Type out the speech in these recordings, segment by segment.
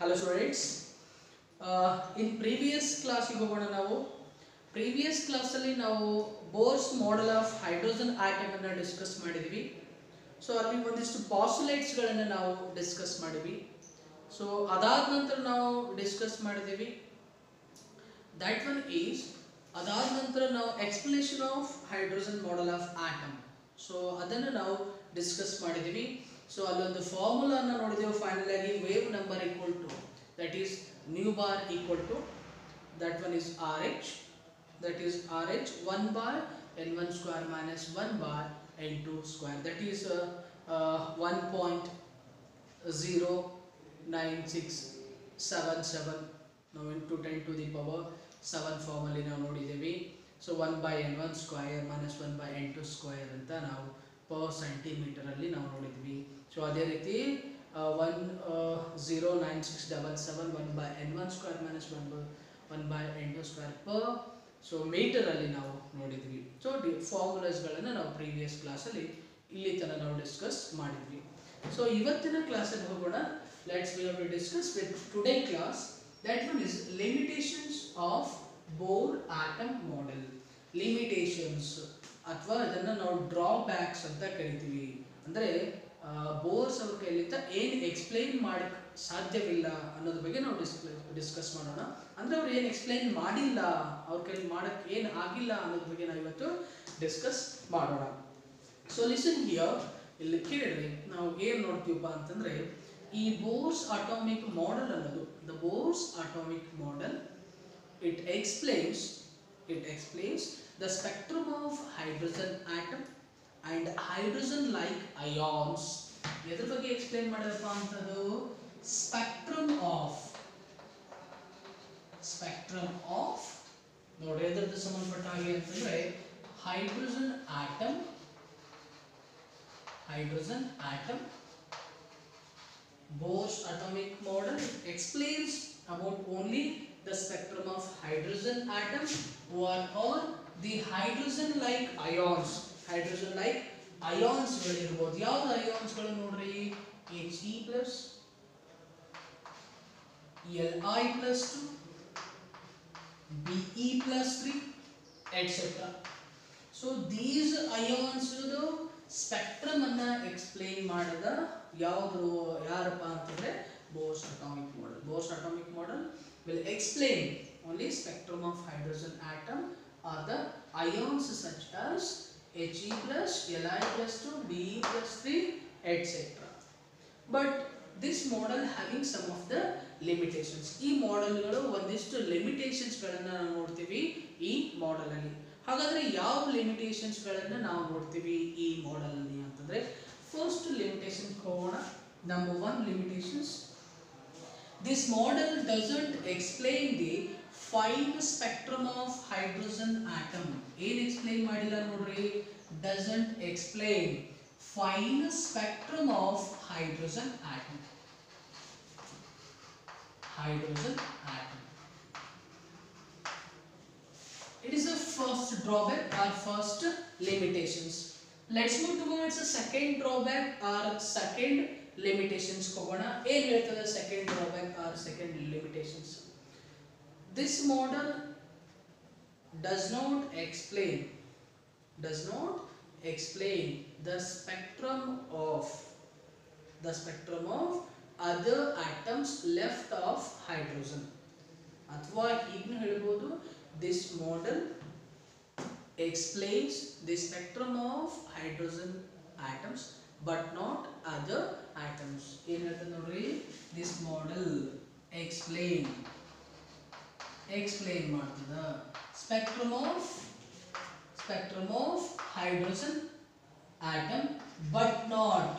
Hello students in previous ಕ್ಲಾಸಿಗೆ ಹೋಗೋಣ ನಾವು ಪ್ರೀವಿಯಸ್ ಕ್ಲಾಸಲ್ಲಿ ನಾವು Bohr's model of hydrogen atom ಅನ್ನ ಡಿಸ್ಕಸ್ ಮಾಡಿದ್ವಿ ಸೊ ಅಲ್ಲಿ ಒಂದಿಷ್ಟು ಪಾಸ್ಯುಲೇಟ್ಸ್ಗಳನ್ನು ನಾವು ಡಿಸ್ಕಸ್ ಮಾಡಿದ್ವಿ ಸೊ ಅದಾದ ನಂತರ ನಾವು ಡಿಸ್ಕಸ್ ಮಾಡಿದ್ದೀವಿ ದಟ್ ಒನ್ ಈಸ್ ಅದಾದ ನಂತರ ನಾವು explanation of hydrogen model of atom so ಅದನ್ನು ನಾವು ಡಿಸ್ಕಸ್ ಮಾಡಿದ್ದೀವಿ ಸೊ ಅಲ್ಲೊಂದು ಫಾರ್ಮುಲಾನ ನೋಡಿದೆವು ಫೈನಲ್ ಆಗಿ wave number equal to that is nu bar equal to that one is R H that is R H one bar n one square minus one bar n two square that is one point zero nine six seven seven ನಾವು into ten to the power seven ಫಾರ್ಮಲ್ಲಿ ನಾವು ನೋಡಿದ್ದೀವಿ so one by n one square minus one by n two square ಅಂತ ನಾವು per ಸೆಂಟಿಮೀಟರಲ್ಲಿ ನಾವು ನೋಡಿದ್ವಿ so ಅದೇ ರೀತಿ one zero nine six double seven one by n one square minus one by one by n two square per so ಮೀಟರಲ್ಲಿ ನಾವು ನೋಡಿದ್ವಿ ಸೊ ಡಿ ಫಾರ್ಮುಲಾಸ್ಗಳನ್ನು ನಾವು ಪ್ರೀವಿಯಸ್ ಕ್ಲಾಸಲ್ಲಿ ಇಲ್ಲಿ ತನಕ ನಾವು ಡಿಸ್ಕಸ್ ಮಾಡಿದ್ವಿ ಸೊ ಇವತ್ತಿನ ಕ್ಲಾಸಲ್ಲಿ ಹೋಗೋಣ let's we have to discuss with today class that one is limitations of Bohr atom model limitations ಅಥವಾ ಇದನ್ನು ನಾವು ಡ್ರಾಬ್ಯಾಕ್ಸ್ ಅಂತ ಕರಿತೀವಿ ಅಂದರೆ ಬೋರ್ಸ್ ಅವ್ರ ಕೈಲಿಂದ ಏನು ಎಕ್ಸ್ಪ್ಲೈನ್ ಮಾಡಕ್ ಸಾಧ್ಯವಿಲ್ಲ ಅನ್ನೋದ್ರ ಬಗ್ಗೆ ನಾವು ಡಿಸ್ ಡಿಸ್ಕಸ್ ಮಾಡೋಣ ಅಂದರೆ ಅವ್ರು ಏನು ಎಕ್ಸ್ಪ್ಲೈನ್ ಮಾಡಿಲ್ಲ ಅವ್ರ ಕೈಲಿ ಮಾಡಕ್ಕೆ ಏನು ಆಗಿಲ್ಲ ಅನ್ನೋದ್ರ ಬಗ್ಗೆ ನಾವು ಇವತ್ತು ಡಿಸ್ಕಸ್ ಮಾಡೋಣ ಸೊ ಲಿಸನ್ ಹಿಯರ್ ಇಲ್ಲಿ ಕೇಳಿದ್ರೆ ನಾವು ಏನು ನೋಡ್ತೀವಪ್ಪ ಅಂತಂದ್ರೆ ಈ ಬೋರ್ಸ್ ಅಟಾಮಿಕ್ ಮಾಡೆಲ್ ಅನ್ನೋದು the Bohr's atomic model it explains it explains the spectrum of hydrogen atom and hydrogen like ions ಎದ್ರ ಬಗ್ಗೆ ಎಕ್ಸ್ಪ್ಲೇನ್ ಮಾಡಿದಪ್ಪ ಅಂತದ್ದು ಸ್ಪೆಕ್ಟ್ರಮ್ ಆಫ್ ಸ್ಪೆಕ್ಟ್ರಮ್ ಆಫ್ ನೋಡಿ ಎದ್ರದ್ದು ಸಂಬಂಧಪಟ್ಟ ಹಾಗೆ ಅಂತಂದ್ರೆ hydrogen atom hydrogen atom Bohr's atomic model explains about only the spectrum of hydrogen atom or, or the hydrogen like ions hydrogen like ions ಗಳಿರ್ಬೋದು ಯಾವ್ದು ions ಗಳು ನೋಡ್ರಿ He plus Li plus 2 Be plus 3 etc so these ions spectrum ಅನ್ನ explain ಮಾಡಿದ ಯಾವುದು ಯಾರಪ್ಪ ಅಂತಂದ್ರೆ Bohr's atomic model Bohr's atomic model will explain only spectrum of hydrogen atom are the ions such as H E plus L I plus two B E plus three etcetera but this model having some of the limitations ಈ ಮಾಡೆಲ್ಗಳು ಒಂದಿಷ್ಟು ಲಿಮಿಟೇಷನ್ಸ್ಗಳನ್ನು ನಾವು ನೋಡ್ತೀವಿ ಈ ಮಾಡೆಲಲ್ಲಿ ಹಾಗಾದ್ರೆ ಯಾವ ಲಿಮಿಟೇಷನ್ಸ್ಗಳನ್ನು ನಾವು ನೋಡ್ತೀವಿ ಈ ಮಾಡೆಲಲ್ಲಿ ಅಂತಂದ್ರೆ ಫಸ್ಟ್ ಲಿಮಿಟೇಷನ್ ಹೋಗೋಣ number one limitations this model doesn't explain the fine spectrum of hydrogen atom ಏನ್ ಎಕ್ಸ್ಪ್ಲೈನ್ ಮಾಡಿಲ್ಲ ನೋಡ್ರಿ doesn't explain fine spectrum of hydrogen atom hydrogen atom. It is the first drawback or first limitations. Let's move towards the second drawback or second limitations. ಹೋಗೋಣ ಏನ್ ಹೇಳ್ತದೆ second drawback or second limitations? This model does not explain does not explain the spectrum of the spectrum of other atoms left of hydrogen ಅಥವಾ ಹೀಗೂ ಹೇಳ್ಬೋದು this model explains the spectrum of hydrogen atoms but not other atoms ಏನ್ ಹೇಳ್ತದೆ ನೋಡ್ರಿ this model explain explain ಮಾಡ್ತದ spectrum of spectrum of hydrogen atom but not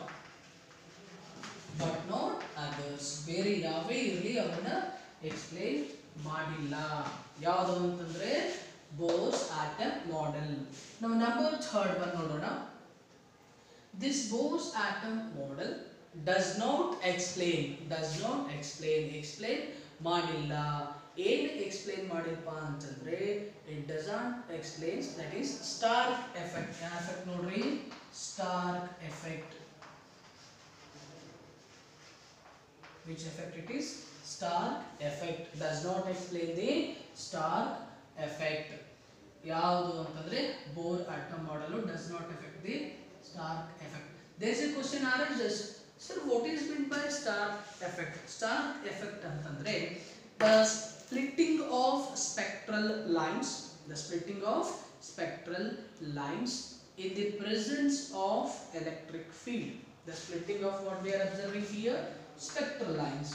but not others ಬೇರೆ ಯಾವೇ ಇರಲಿ ಅವನ್ನ ಎಕ್ಸ್ಪ್ಲೈನ್ ಮಾಡಿಲ್ಲ ಯಾವುದು ಅಂತಂದ್ರೆ ಬೋರ್ಸ್ ಆಟಮ್ ಮಾಡೆಲ್ ನಾವು ನಂಬರ್ ಥರ್ಡ್ ಒನ್ ನೋಡೋಣ this Bohr's atom model does not explain does not explain explain ಮಾಡಿಲ್ಲ ಏನು ಎಕ್ಸ್ಪ್ಲೈನ್ ಮಾಡಿಲ್ಪ ಅಂತಂದ್ರೆ it doesn't explains that is Stark effect ಯಾವ ಎಫೆಕ್ಟ್ ನೋಡ್ರಿ Stark effect which effect it is Stark effect does not explain the Stark effect ಯಾವುದು ಅಂತಂದ್ರೆ Bohr atom ಮಾಡಲು does not effect the Stark effect there is a question are is just sir what is mean by Stark effect Stark effect ಅಂತಂದ್ರೆ the splitting of spectral lines the splitting of spectral lines in the presence of electric field the splitting of what we are observing here spectral lines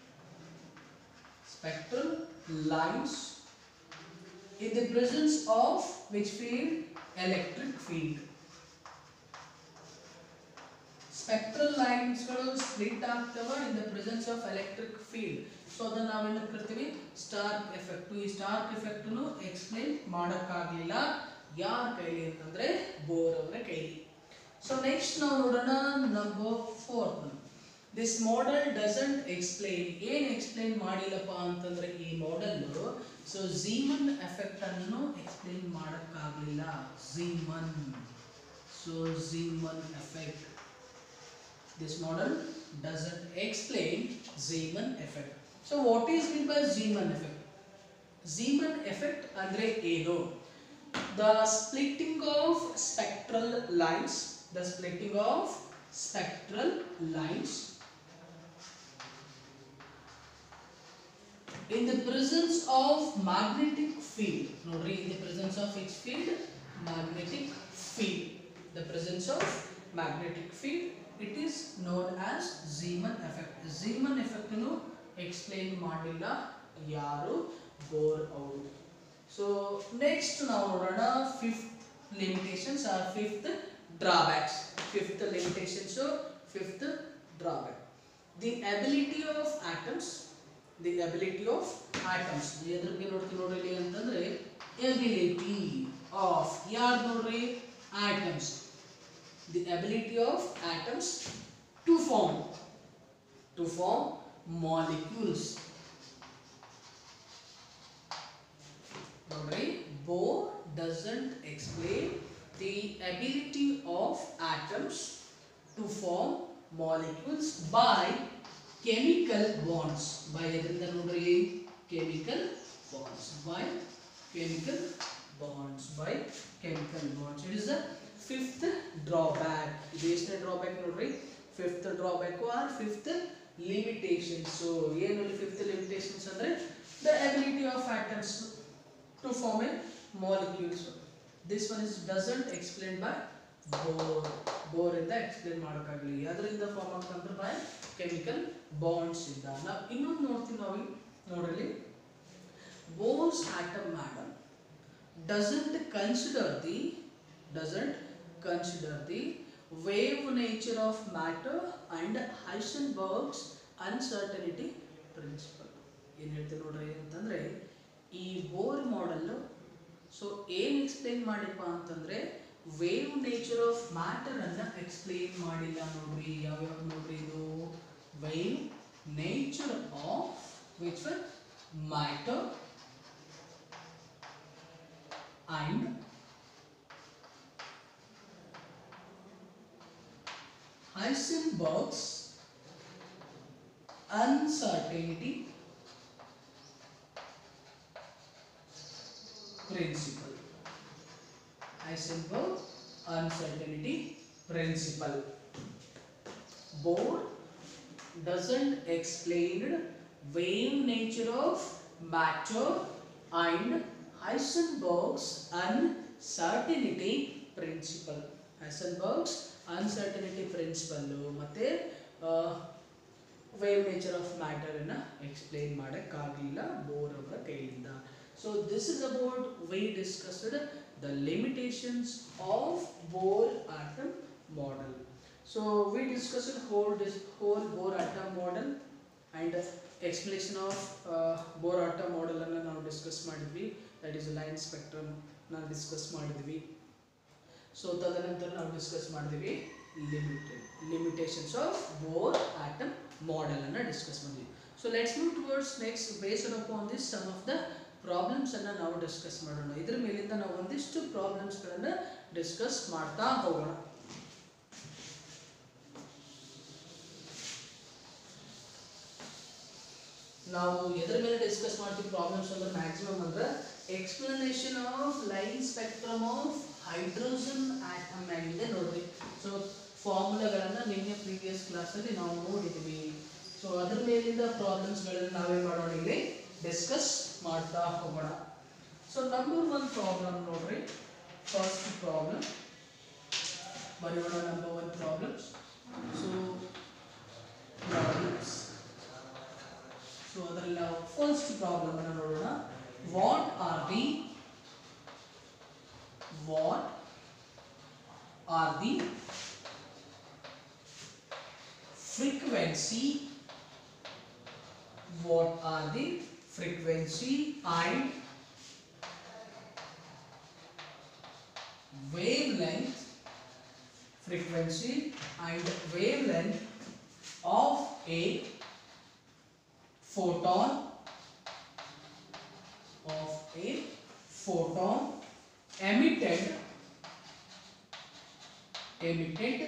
spectral lines in the presence of which field electric field spectral ಲೈನ್ಸ್ಗಳು split ಆಗ್ತವ in the presence of electric field so ಅದನ್ನ ನಾವೇನು ಕರಿತೀವಿ Stark effect ಈ Stark effect explain ಮಾಡೋಕ್ಕಾಗಲಿಲ್ಲ ಯಾರ ಕೈಲಿ ಅಂತಂದ್ರೆ ಬೋರ್ ಅವರ ಕೈಲಿ ಸೊ ನೆಕ್ಸ್ಟ್ ನಾವು ನೋಡೋಣ number fourth this model doesn't explain ಏನ್ ಎಕ್ಸ್ಪ್ಲೈನ್ ಮಾಡಿಲ್ಲಪ್ಪ ಅಂತಂದ್ರೆ ಈ ಮಾಡೆಲ್ ಸೊ ಝೀಮನ್ ಎಫೆಕ್ಟ್ ಅನ್ನು ಎಕ್ಸ್ಪ್ಲೈನ್ ಮಾಡೋಕ್ಕಾಗಲಿಲ್ಲ Zeeman so Zeeman effect this model doesn't explain Zeeman effect. So what is meant by Zeeman effect? Zeeman effect andre ಏನು the splitting of spectral lines the splitting of spectral lines in the presence of magnetic field ನೋಡ್ರಿ in the presence of which field magnetic field the presence of magnetic field it is known as Zeeman effect Zeeman effect ಅನ್ನು explain ಮಾಡಿಲ್ಲ ಯಾರು Bohr ಅವರು so next ನಾವು ನೋಡೋಣ fifth limitations or fifth drawbacks fifth limitations fifth drawback the ability of atoms the ability of atoms ಎದ್ರ ಬಗ್ಗೆ ನೋಡ್ತೀವಿ ನೋಡ್ರಿ ಅಂತಂದ್ರೆ ಎಬಿಲಿಟಿ ಆಫ್ ಯಾರು ನೋಡ್ರಿ atoms the ability of atoms to form to form molecules ನೋಡ್ರಿ Bohr doesn't explain the ability of atoms to form molecules by chemical bonds by ಎದರಿಂದ ನೋಡ್ರಿ chemical bonds by chemical bonds by chemical bonds it is the fifth drawback ಇದು ಎಷ್ಟನೇ drawback ನೋಡ್ರಿ fifth drawback or fifth limitations ಏನು fifth limitations ಅಂದ್ರೆ the ability of atoms to form a molecules this one is doesn't explain by Bohr Bohr ಇಂದ explain ಮಾಡೋಕ್ಕಾಗಲಿ ಅದರಿಂದ form ಆಗ್ತಂದ್ರೆ by chemical bonds ಇಂದ ನಾವು ಇನ್ನೊಂದು ನೋಡ್ತೀವಿ ನಾವು ನೋಡ್ರಿ Bohr's atom madam doesn't consider the doesn't consider the wave nature of matter and Heisenberg's uncertainty principle ಏನು ಹೇಳ್ತೀವಿ ನೋಡ್ರಿ ಅಂತಂದ್ರೆ ಈ ಬೋರ್ ಮಾಡೆಲ್ ಸೊ ಏನು ಎಕ್ಸ್ಪ್ಲೇನ್ ಮಾಡಿಪ್ಪ ಅಂತಂದ್ರೆ ವೇವ್ ನೇಚರ್ ಆಫ್ ಮ್ಯಾಟರ್ ಅನ್ನ ಎಕ್ಸ್ಪ್ಲೇನ್ ಮಾಡಿಲ್ಲ ನೋಡ್ರಿ ಯಾವ್ಯಾವ ನೋಡ್ರಿ ಇದು wave nature of which matter and Heisenberg's uncertainty principle. Heisenberg uncertainty principle. Bohr doesn't explain wave nature of matter and Heisenberg's uncertainty principle. Heisenberg's uncertainty principle ಮತ್ತೆ wave nature of matter ಅನ್ನ explain ಮಾಡೋಕ್ಕಾಗಲಿಲ್ಲ Bohr ಅವರ ಕೈಯಿಂದ so this is about we discussed the limitations of Bohr atom model so we discussed whole this whole Bohr atom model and explanation of Bohr atom model ಅನ್ನು ನಾವು discuss ಮಾಡಿದ್ವಿ that is line spectrum ನಾವು discuss ಮಾಡಿದ್ವಿ so ತದನಂತರ ನಾವು discuss ಮಾಡಿದ್ವಿ limited limitations of Bohr atom model ಅನ್ನ discuss ಮಾಡಿದ್ವಿ so let's move towards next based upon this some of the problems ಅನ್ನ ನಾವು ಡಿಸ್ಕಸ್ ಮಾಡೋಣ ಇದ್ರ ಮೇಲಿಂದ ನಾವು ಒಂದಿಷ್ಟು ಪ್ರಾಬ್ಲಮ್ಸ್ ಗಳನ್ನ ಡಿಸ್ಕಸ್ ಮಾಡ್ತಾ ಹೋಗೋಣ ನಾವು ಎದ್ರ ಮೇಲೆ ಡಿಸ್ಕಸ್ ಮಾಡ್ತೀವಿ ಪ್ರಾಬ್ಲಮ್ಸ್ ಅಂದ್ರೆ ಮ್ಯಾಕ್ಸಿಮಮ್ ಅಂದ್ರೆ explanation of line spectrum of hydrogen atom ಆಗಿದೆ ನೋಡ್ರಿ ಸೊ ಫಾರ್ಮುಲಾಗಳನ್ನ ನಿನ್ನೆ ಪ್ರೀವಿಯಸ್ ಕ್ಲಾಸಲ್ಲಿ ನಾವು ನೋಡಿದ್ವಿ ಸೊ ಅದ್ರ ಮೇಲಿಂದ ಪ್ರಾಬ್ಲಮ್ಸ್ಗಳನ್ನ ನಾವೇ ಮಾಡೋಣ ಇಲ್ಲಿ ಡಿಸ್ಕಸ್ ಮಾಡ್ತಾ ಹೋಗೋಣ ಸೊ ನಂಬರ್ ಒನ್ ಪ್ರಾಬ್ಲಮ್ ನೋಡ್ರಿ ಫಸ್ಟ್ ಪ್ರಾಬ್ಲಮ್ ಬರೆಯೋಣ number one problems so problems so ಅದರಲ್ಲಿ ನಾವು ಫಸ್ಟ್ ಪ್ರಾಬ್ಲಮ್ ಅನ್ನು ನೋಡೋಣ what are the what are the frequency what are the frequency and wavelength frequency and wavelength of a photon of a photon emitted emitted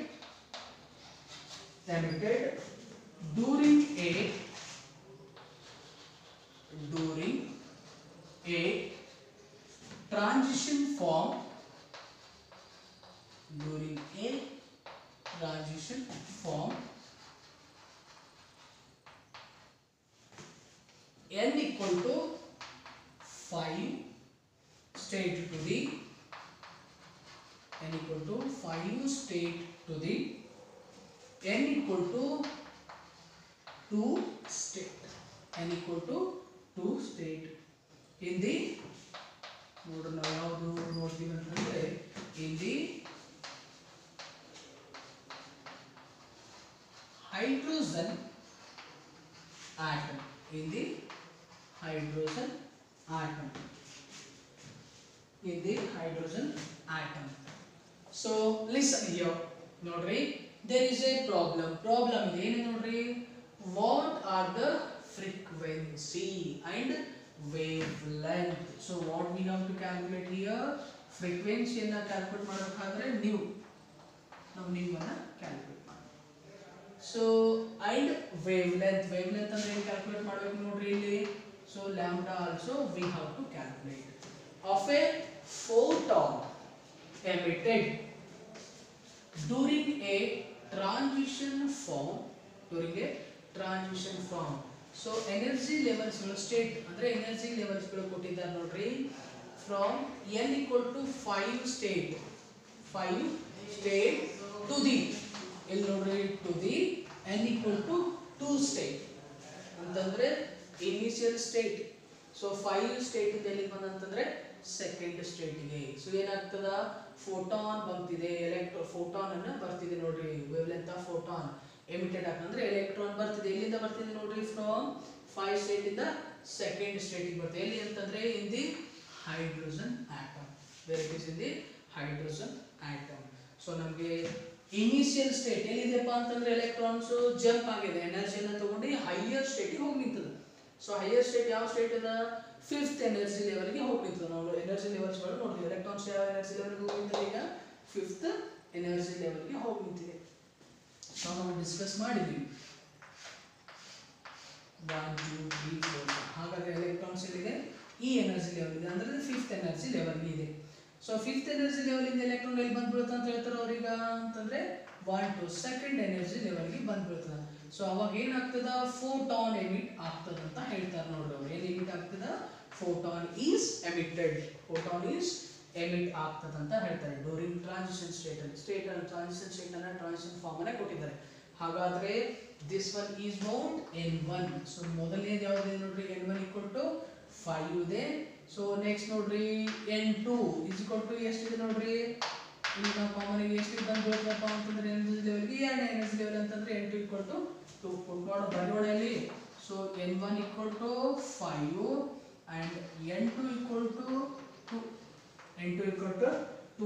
emitted during a during a transition form during a transition form n equal to 5 state to the n equal to 5 state to the n equal to 2 state n equal to 2 state in the ನೋಡ್ರಿ ನಾವು ಯಾವುದು ನೋಡ್ತೀವಿ ಅಂತಂದ್ರೆ in the hydrogen atom in the hydrogen atom in the hydrogen atom so listen here ನೋಡ್ರಿ there is a problem problem ಇದೆ ಏನು ನೋಡ್ರಿ what are the frequency and wavelength so what we have to calculate here frequency ಅನ್ನ calculate ಮಾಡಬೇಕಾದ್ರೆ ನೀವು ನಾವು ನೀವು ಅನ್ನ ಕ್ಯಾಲ್ಕುಲೇಟ್ ಮಾಡಿ so and wavelength wavelength ಅಂದ್ರೆ ಏನು ಕ್ಯಾಲ್ಕುಲೇಟ್ ಮಾಡಬೇಕು ನೋಡ್ರಿ ಇಲ್ಲಿ so lambda also we have to calculate of a photon emitted during a transition form during a transition form ಸೊ ಎನರ್ಜಿ ಲೆವೆಲ್ಸ್ಗಳು ಸ್ಟೇಟ್ ಅಂದ್ರೆ ಎನರ್ಜಿ ಲೆವೆಲ್ಸ್ಗಳು ಕೊಟ್ಟಿದ್ದಾರೆ ನೋಡ್ರಿ from n equal to five state five state to the ಇಲ್ಲಿ ನೋಡ್ರಿ to the n equal to two state ಅಂತಂದ್ರೆ initial state so five state ಇಂದ ಎಲ್ಲಿಗೆ ಬಂದಂತಂದ್ರೆ ಸೆಕೆಂಡ್ ಸ್ಟೇಟ್ಗೆ ಸೊ ಏನಾಗ್ತದ ಫೋಟಾನ್ ಬಂತಿದೆ ಎಲೆಕ್ಟ್ರೋ ಫೋಟಾನ್ ಅನ್ನ ಬರ್ತಿದೆ ನೋಡ್ರಿ ವೇವ್ಲೆಂತ್ ಆಫ್ ಫೋಟಾನ್ ಎಮಿಟೆಡ್ ಅಂದ್ರೆ ಎಲೆಕ್ಟ್ರಾನ್ ಬರ್ತಿದೆ ಎಲ್ಲಿಂದ ಬರ್ತಿದೆ ನೋಡ್ರಿ ಫ್ರಮ್ ಫೈವ್ ಸ್ಟೇಟ್ ಇಂದ ಸೆಕೆಂಡ್ ಸ್ಟೇಟಿಗೆ ಬರ್ತದೆ ಎಲ್ಲಿ ಅಂತಂದ್ರೆ in the hydrogen atom where it is in the hydrogen atom so ನಮಗೆ ಇನಿಷಿಯಲ್ ಸ್ಟೇಟ್ ಎಲ್ಲಿದೆಪ್ಪ ಅಂತಂದ್ರೆ ಎಲೆಕ್ಟ್ರಾನ್ಸ್ ಜಂಪ್ ಆಗಿದೆ ಎನರ್ಜಿನ ತಗೊಂಡು ಹೈಯರ್ ಸ್ಟೇಟಿಗೆ ಹೋಗಿ ನಿಂತದ ಸೊ ಹೈಯರ್ ಸ್ಟೇಟ್ ಯಾವ ಸ್ಟೇಟ್ ಅದ ಫಿಫ್ತ್ ಎನರ್ಜಿ ಲೆವೆಲ್ಗೆ ಹೋಗಿ ನಿಂತದ ನಾವು ಎನರ್ಜಿ ಲೆವೆಲ್ಸ್ಗಳು ನೋಡಿದ್ವಿ ಎಲೆಕ್ಟ್ರಾನ್ಸ್ ಯಾವ ಎನರ್ಜಿ ಲೆವೆಲ್ಗೆ ಹೋಗಿ ನಿಂತಿದೆ ಈಗ ಫಿಫ್ತ್ ಎನರ್ಜಿ ಲೆವೆಲ್ಗೆ ಹೋಗಿ ನಿಂತಿದೆ ಸೊ ನಾವು ಡಿಸ್ಕಸ್ ಮಾಡಿದ್ವಿ ಒನ್ ಟೂ ತ್ರೀ ಫೋರ್ ಹಾಗಾದ್ರೆ ಎಲೆಕ್ಟ್ರಾನ್ಸ್ ಎಲ್ಲಿದೆ ಈ ಎನರ್ಜಿ ಲೆವೆಲ್ ಇದೆ ಅಂದ್ರೆ ಫಿಫ್ತ್ ಎನರ್ಜಿ ಲೆವೆಲ್ ಇದೆ ಸೊ ಫಿಫ್ತ್ ಎನರ್ಜಿ ಲೆವೆಲ್ ಇಂದ ಎಲೆಕ್ಟ್ರಾನ್ ಎಲ್ಲಿ ಬಂದ್ಬಿಡುತ್ತೆ ಅಂತ ಹೇಳ್ತಾರೆ ಅವ್ರೀಗ ಅಂತಂದ್ರೆ ಒನ್ ಟು ಸೆಕೆಂಡ್ ಎನರ್ಜಿ ಲೆವೆಲ್ಗೆ ಬಂದ್ಬಿಡ್ತದ ಸೊ ಅವಾಗ ಏನಾಗ್ತದ ಫೋಟಾನ್ ಎಮಿಟ್ ಆಗ್ತದ ಅಂತ ಹೇಳ್ತಾರೆ ನೋಡ್ರಿ ಅವ್ರು ಏನ್ ಎಮಿಟ್ ಆಗ್ತದ photon is emitted photon is emit ಆಗ್ತದ ಅಂತ ಹೇಳ್ತಾರೆ ಡ್ಯೂರಿಂಗ್ ಟ್ರಾನ್ಸಿಷನ್ ಸ್ಟೇಟ್ ಅಲ್ಲಿ ಸ್ಟೇಟ್ ಅಲ್ಲಿ ಟ್ರಾನ್ಸಿಷನ್ ಸ್ಟೇಟ್ ಅನ್ನ ಟ್ರಾನ್ಸಿಷನ್ ಫಾರ್ಮ್ ಅನ್ನ ಕೊಟ್ಟಿದ್ದಾರೆ ಹಾಗಾದ್ರೆ this one is bound n one so ಮೊದಲನೇದು ಯಾವ್ದು ನೋಡ್ರಿ n one equal to five ಇದೆ ಸೊ ನೆಕ್ಸ್ಟ್ ನೋಡ್ರಿ n two is equal to ಎಷ್ಟಿದೆ ನೋಡ್ರಿ ಇಲ್ಲಿ ನಾವು ಕಾಮನ್ ಆಗಿ ಎಷ್ಟು ಬಂದ್ಬಿಡ್ತಪ್ಪ ಅಂತಂದ್ರೆ ಎನರ್ಜಿ ಲೆವೆಲ್ಗೆ ಎರಡನೇ ಎನರ್ಜಿ ಲೆವೆಲ್ ಅಂತಂದ್ರೆ n two equal to two put ಮಾಡೋ ಬರೆಯೋಣ ಇಲ್ಲಿ so n one equal to five and n two equal to two n two equal to two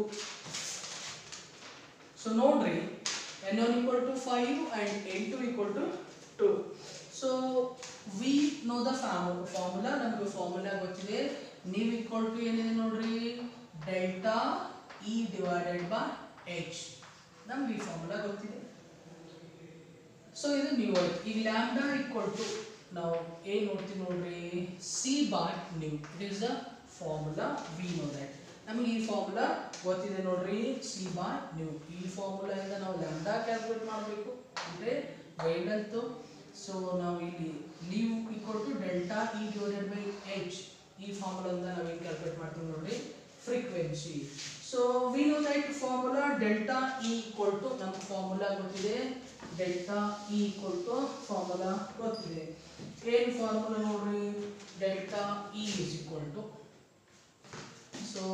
so ನೋಡ್ರಿ n one equal to five and n two equal to two so we know the ಫಾರ್ಮು formula ನಮಗೆ formula ಗೊತ್ತಿದೆ ನೀವು equal to ಏನಿದೆ ನೋಡ್ರಿ delta E divided by h ನಮ್ಗೆ ಈ formula ಗೊತ್ತಿದೆ ಸೊ ಇದು ನೀವು ಈಗ ಲ್ಯಾಂಬ್ಡಾ ಈಕ್ವಲ್ ಟು ನಾವು ಏನು ನೋಡ್ತೀವಿ ನೋಡ್ರಿ c bar nu it is the formula we know that ನಮಗೆ ಈ ಫಾರ್ಮುಲಾ ಗೊತ್ತಿದೆ ನೋಡ್ರಿ ಸಿ ಬಾರ್ ನ್ಯೂ ಈ ಫಾರ್ಮುಲಾ ಇಂದ ನಾವು ಲ್ಯಾಂಡಾ ಕ್ಯಾಲ್ಕುಲೇಟ್ ಮಾಡಬೇಕು ಅಂದರೆ ವೇಡಲ್ತು ಸೊ ನಾವು ಇಲ್ಲಿ ಲೀವ್ equal to delta E divided by h ಈ ಫಾರ್ಮುಲಾದಿಂದ ನಾವು ಏನು ಕ್ಯಾಲ್ಕುಲೇಟ್ ಮಾಡ್ತೀವಿ ನೋಡ್ರಿ frequency so we know that formula delta E equal to ನಮ್ಗೆ ಫಾರ್ಮುಲಾ ಗೊತ್ತಿದೆ delta E equal to formula ಗೊತ್ತಿದೆ ಏನು ಫಾರ್ಮುಲಾ ನೋಡ್ರಿ delta E is equal to so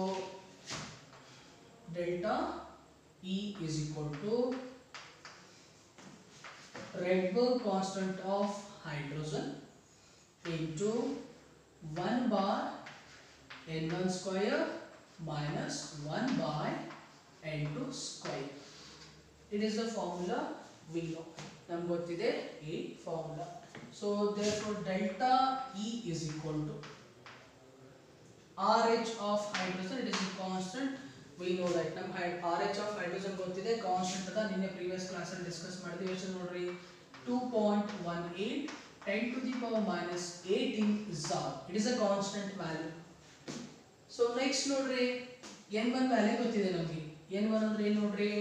delta E is equal to Rydberg constant of hydrogen into 1 bar n1 square minus 1 by n2 square. It is the formula we know. ನಮ್ಗೆ ಗೊತ್ತಿದೆ ಈ formula so therefore delta E is equal to RH of hydrogen it is a constant we know that ನಮ್ಮ RH of hydrogen ಗೊತ್ತಿದೆ constant ಅದ ನಿನ್ನೆ previous class ಅಲ್ಲಿ discuss ಮಾಡಿದ್ವಿ ಎಷ್ಟು ನೋಡ್ರಿ 2.18 10 to the power minus 18 joule it is a constant value so next ನೋಡ್ರಿ n1 value ಗೊತ್ತಿದೆ ನಮಗೆ n1 ಅಂದ್ರೆ ಏನು ನೋಡ್ರಿ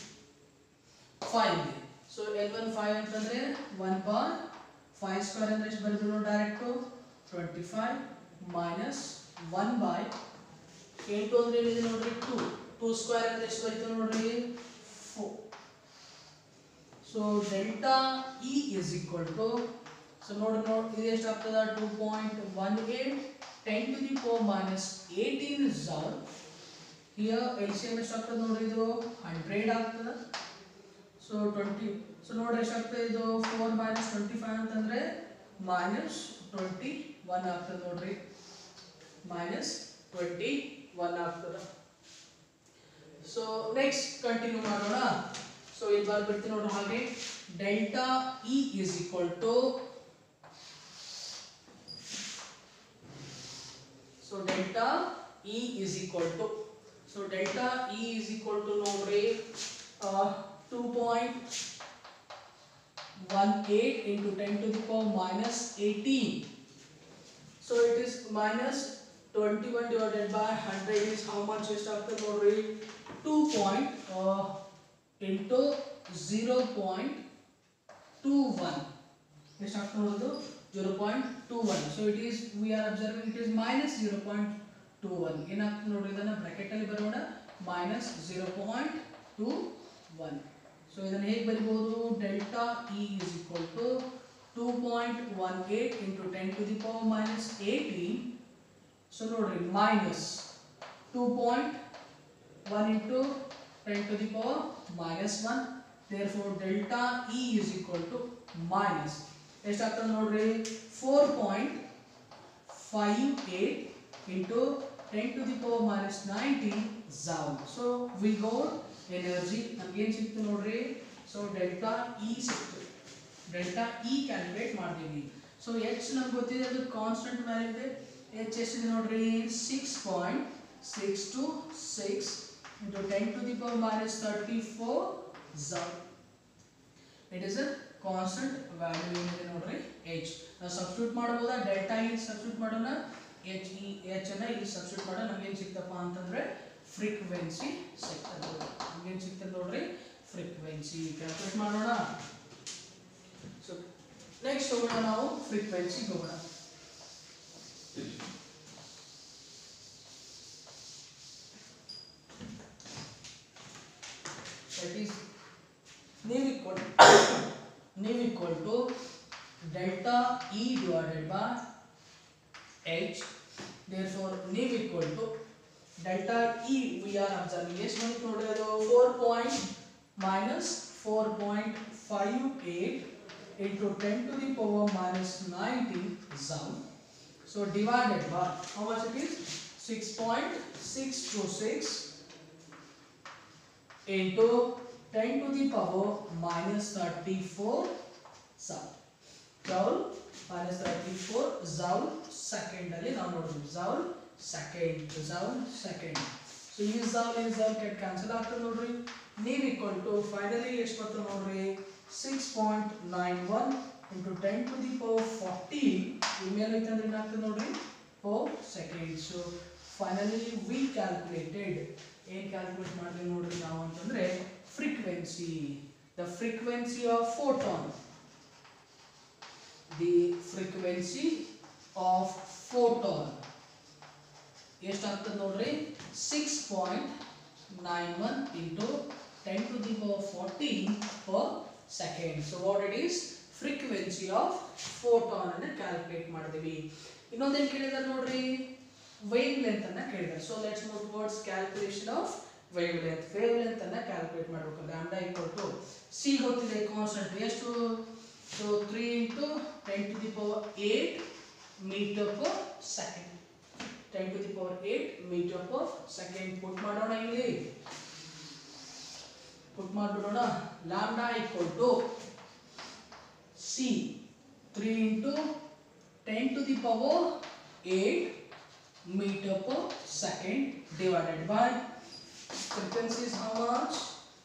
5 ಇದೆ ಸೊ n1 5 ಅಂತಂದ್ರೆ 1 ಬಾರ್ 5 ಸ್ಕ್ವೇರ್ ಅಂದ್ರೆ ಎಷ್ಟು ಬರ್ತದೆ ನೋಡಿ ಡೈರೆಕ್ಟ್ 25 ಮೈನಸ್ 1 ಬೈ 8 ಅಂದ್ರೆ ಏನಿದೆ ನೋಡ್ರಿ 2 2 ಸ್ಕ್ವೇರ್ ಅಂದ್ರೆ ಎಷ್ಟು ಬರ್ತದೆ ನೋಡ್ರಿ 4 so delta E is equal to so ನೋಡಿ ನೋಡಿ ಇದು ಎಷ್ಟು ಆಗ್ತದ 2.18 10 to the power minus 18 joule here L C M ಎಷ್ಟು ಆಗ್ತದೆ ನೋಡ್ರಿ ಇದು 100 ಆಗ್ತದ ಸೊ ಟ್ವೆಂಟಿ ಸೊ ನೋಡಿ ಎಷ್ಟಾಗ್ತದೆ ಇದು ಫೋರ್ ಮೈನಸ್ ಟ್ವೆಂಟಿ ಫೈವ್ ಅಂತಂದ್ರೆ ಮೈನಸ್ ಟ್ವೆಂಟಿ ಒನ್ ಆಗ್ತದೆ ನೋಡ್ರಿ ಮೈನಸ್ ಟ್ವೆಂಟಿ ಒನ್ ಆಗ್ತದೆ ಸೊ ನೆಕ್ಸ್ಟ್ ಕಂಟಿನ್ಯೂ ಮಾಡೋಣ ಸೊ ಇಲ್ಲಿ ಬರ್ಬಿಡ್ತೀನಿ ನೋಡ್ರಿ ಹಾಗೆ delta E is equal to so delta E is equal to so delta E is equal to ನೋಡ್ರಿ two point one eight into ten to the power minus eighteen so it is minus twenty one divided by hundred is how much ಎಷ್ಟಾಗ್ತದೆ ನೋಡ್ರಿ two point into zero point two one ಎಷ್ಟಾಗ್ತದೆ ನೋಡೋದು zero point two one so it is we are observing it is minus zero point two one ಏನಾಗ್ತದೆ ನೋಡ್ರಿ ಇದನ್ನು ಬ್ರಾಕೆಟಲ್ಲಿ ಬರೋಣ minus zero point two one so ಇದನ್ನು ಹೇಗೆ ಬರಿಬೋದು delta E is equal to two point one eight into ten to the power minus eighteen so ನೋಡ್ರಿ minus two point one into ten to the power minus one there four delta E is equal to minus ಎಷ್ಟಾಗ್ತದೆ ನೋಡ್ರಿ four point five eight into ten to the power minus nineteen joule so we got energy ನಮ್ಗೇನು ಸಿಕ್ತು ನೋಡ್ರಿ so delta E ಸಿಕ್ತು delta E calculate ಮಾಡಿದೀವಿ so h ನಮ್ಗೆ ಗೊತ್ತಿದೆ ಅದು ಕಾನ್ಸ್ಟೆಂಟ್ ವ್ಯಾಲ್ಯೂ ಇದೆ ಎಚ್ ಎಷ್ಟಿದೆ ನೋಡ್ರಿ six point six two six into ten to the power minus thirty four joule it is a constant value ಏನಿದೆ ನೋಡ್ರಿ ಎಚ್ ನಾವು ಸಬ್ಸ್ಟಿಟ್ಯೂಟ್ ಮಾಡ್ಬೋದಾ ಡೆಲ್ಟಾ ಇ ಸಬ್ಸ್ಟಿಟ್ಯೂಟ್ ಮಾಡೋಣ ಎಚ್ ಇ ಎಚ್ ಅನ್ನ ಇಲ್ಲಿ ಸಬ್ಸ್ಟಿಟ್ಯೂಟ್ ಮಾಡೋಣ ನಮ್ಗೇನು ಸಿಕ್ತಪ್ಪ ಅಂತಂದ್ರೆ ಫ್ರೀಕ್ವೆನ್ಸಿ ಸಿಗ್ತದೆ ನಮ್ಗೇನು ಸಿಗ್ತದೆ ನೋಡ್ರಿ ಫ್ರೀಕ್ವೆನ್ಸಿ ಕ್ಯಾಲ್ಕುಲೇಟ್ ಮಾಡೋಣ ಸೊ ನೆಕ್ಸ್ಟ್ ಹೋಗೋಣ ನಾವು ಫ್ರೀಕ್ವೆನ್ಸಿ ಹೋಗೋಣ that is nu equal nu equal to delta E divided by H therefore nu equal to delta E we are observing ಎಷ್ಟು ಬಂತು ನೋಡಿ ಅದು 4 point minus 4.58 into 10 to the power minus 19 joule so divided by how much it is 6.626 into 10 to the power minus 34 joule. Joule minus 34 joule second ಅಲ್ಲಿ ನಾವು ನೋಡ್ತೀವಿ joule second joule second so ಈ joule ಈ joule ಕೆಟ್ cancel ಆಗ್ತದೆ ನೋಡ್ರಿ ನೀವು equal to finally ಎಷ್ಟು ಬರ್ತದೆ ನೋಡ್ರಿ six point nine one into ten to the power forty ಇನ್ಮೇಲೆ ಐತಂದ್ರೆ ಏನಾಗ್ತದೆ ನೋಡ್ರಿ per second so finally we calculated ಏನು ಕ್ಯಾಲ್ಕುಲೇಟ್ ಮಾಡಿದ್ವಿ ನೋಡ್ರಿ ನಾವು ಅಂತಂದ್ರೆ frequency the frequency of photon the frequency of photon ಎಷ್ಟಾಗ್ತದೆ ನೋಡ್ರಿ six point nine one into ten to the power fourteen per second so what it is frequency of photon ಅನ್ನು calculate ಮಾಡಿದ್ವಿ ಇನ್ನೊಂದೇನು ಕೇಳಿದಾರೆ ನೋಡ್ರಿ ವೇವ್ ಲೆಂತ್ ಅನ್ನ ಕೇಳಿದಾರೆ so let's move towards calculation of wavelength wavelength ಅನ್ನ calculate ಮಾಡಬೇಕು lambda equal to c ಗೊತ್ತಿದೆ ಕಾನ್ಸ್ಟೆಂಟ್ ಎಷ್ಟು so three into ten to the power eight metre per second ten to the power eight metre per second put ಮಾಡೋಣ ಇಲ್ಲಿ put ಮಾಡಿಬಿಡೋಣ lambda equal to c three into ten to the power eight meter per second divided by frequency is how much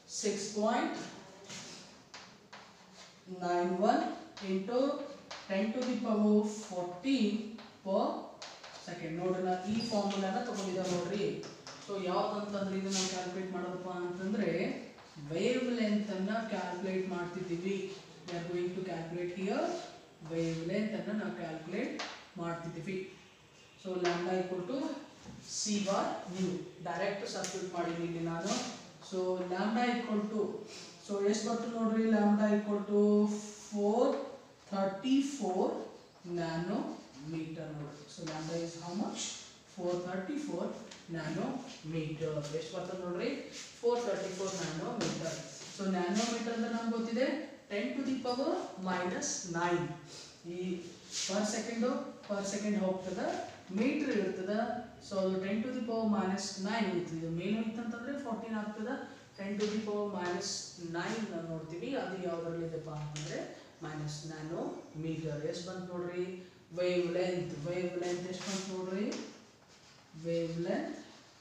6.91 into 10 to the power 14 per second ನೋಡ್ರಿ ನಾ ಈ ಫಾರ್ಮುಲಾನ ತಗೊಂಡಿದ್ದೆ ನೋಡ್ರಿ so ಯಾವ್ದಂತಂದ್ರೆ ಇದು ನಾವು ಕ್ಯಾಲ್ಕುಲೇಟ್ ಮಾಡೋದಪ್ಪ ಅಂತಂದ್ರೆ ವೇವ್ ಲೆಂತ್ ಅನ್ನ ಕ್ಯಾಲ್ಕುಲೇಟ್ ಮಾಡ್ತಿದ್ದೀವಿ we are going to calculate here wavelength ಅನ್ನ ನಾವು ಕ್ಯಾಲ್ಕುಲೇಟ್ ಮಾಡ್ತಿದ್ದೀವಿ so lambda equal to c bar nu direct substitute ಮಾಡೀನಿ ಇಲ್ಲಿ ನಾನು so lambda equal to so ಎಷ್ಟು ಬರ್ತು ನೋಡ್ರಿ lambda equal to four thirty four nanometre ನೋಡ್ರಿ so lambda is how much four thirty four nanometre ಎಷ್ಟು ಬರ್ತದೆ ನೋಡ್ರಿ four thirty four nanometre so nano metre ಅಂದ್ರೆ ನಮ್ಗೆ ಗೊತ್ತಿದೆ ten to the power minus nine ಈ per second per second ಹೋಗ್ತದ metre ಇರ್ತದ ಸೊ ಅದು ten to the power minus nine ಇರ್ತದೆ ಇದು ಮೇಲ್ ಇತ್ತಂತಂದ್ರೆ ಫೋರ್ಟೀನ್ ಆಗ್ತದ ten to the power minus nine ನೋಡ್ತೀವಿ ಅದು ಯಾವ್ದ್ರಲ್ಲಿದೆಪ್ಪ ಅಂತಂದ್ರೆ ಮೈನಸ್ ನ್ಯಾನೋ ಮೀಟರ್ ಎಷ್ಟು ಬಂತು ನೋಡ್ರಿ ವೇವ್ ಲೆಂತ್ ವೇವ್ ಲೆಂತ್ ಎಷ್ಟು ಬಂತು ನೋಡ್ರಿ wavelength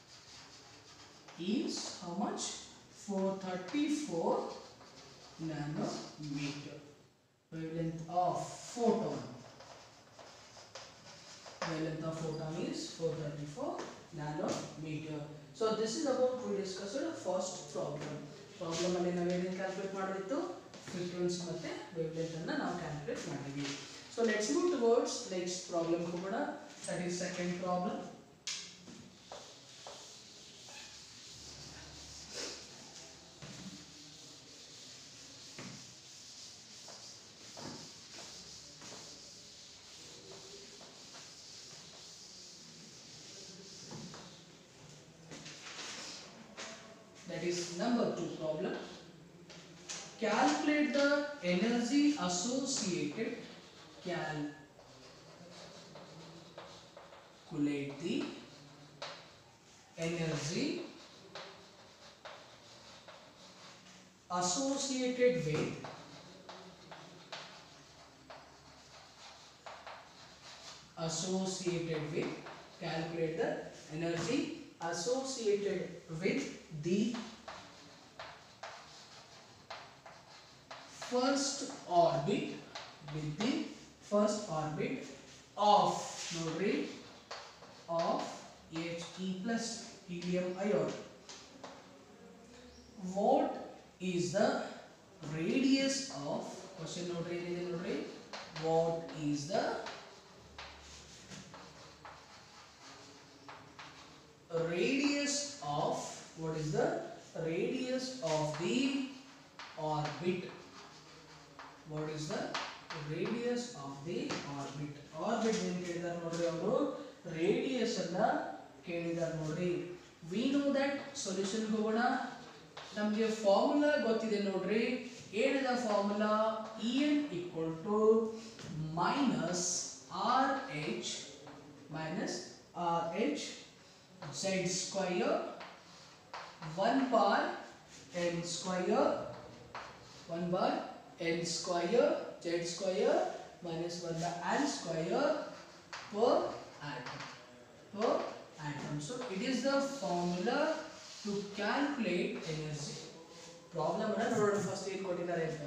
is how much four thirty four nanometer. Wavelength of photon. Wavelength of photon is 434 nanometer. So this is about we discussed first problem. Problem ಅಲ್ಲಿ ನಾವೇನೇನು calculate ಮಾಡೋದಿತ್ತು frequency ಮತ್ತೆ wavelength ಅನ್ನ ನಾವು calculate ಮಾಡಿದ್ವಿ so let's move towards next problem ಹೋಗೋಣ that is second problem that is number two problem calculate the energy associated calculate the energy associated with associated with calculate the energy associated with the first orbit with the first orbit of ನೋಡ್ರಿ of He plus helium ion what is the radius of question ನೋಡ್ರಿ ಏನಿದೆ ನೋಡ್ರಿ what is the radius of what is the radius of the orbit what is the radius of the orbit orbit ಏನು ಕೇಳಿದಾರೆ ನೋಡ್ರಿ ಅವರು radius ಅನ್ನ ಕೇಳಿದಾರೆ ನೋಡ್ರಿ V know that solution ಹೋಗೋಣ ನಮಗೆ ಫಾರ್ಮುಲಾ ಗೊತ್ತಿದೆ ನೋಡ್ರಿ ಏನಿದೆ formula E n equal to minus R H minus R H z square 1 bar n square 1 bar n square z square minus 1 by n square per atom per atom so it is the formula to calculate energy problem ಅನ್ನ ನೋಡೋಣ first ಏನು ಕೊಟ್ಟಿದ್ದಾರೆ ಅಂತ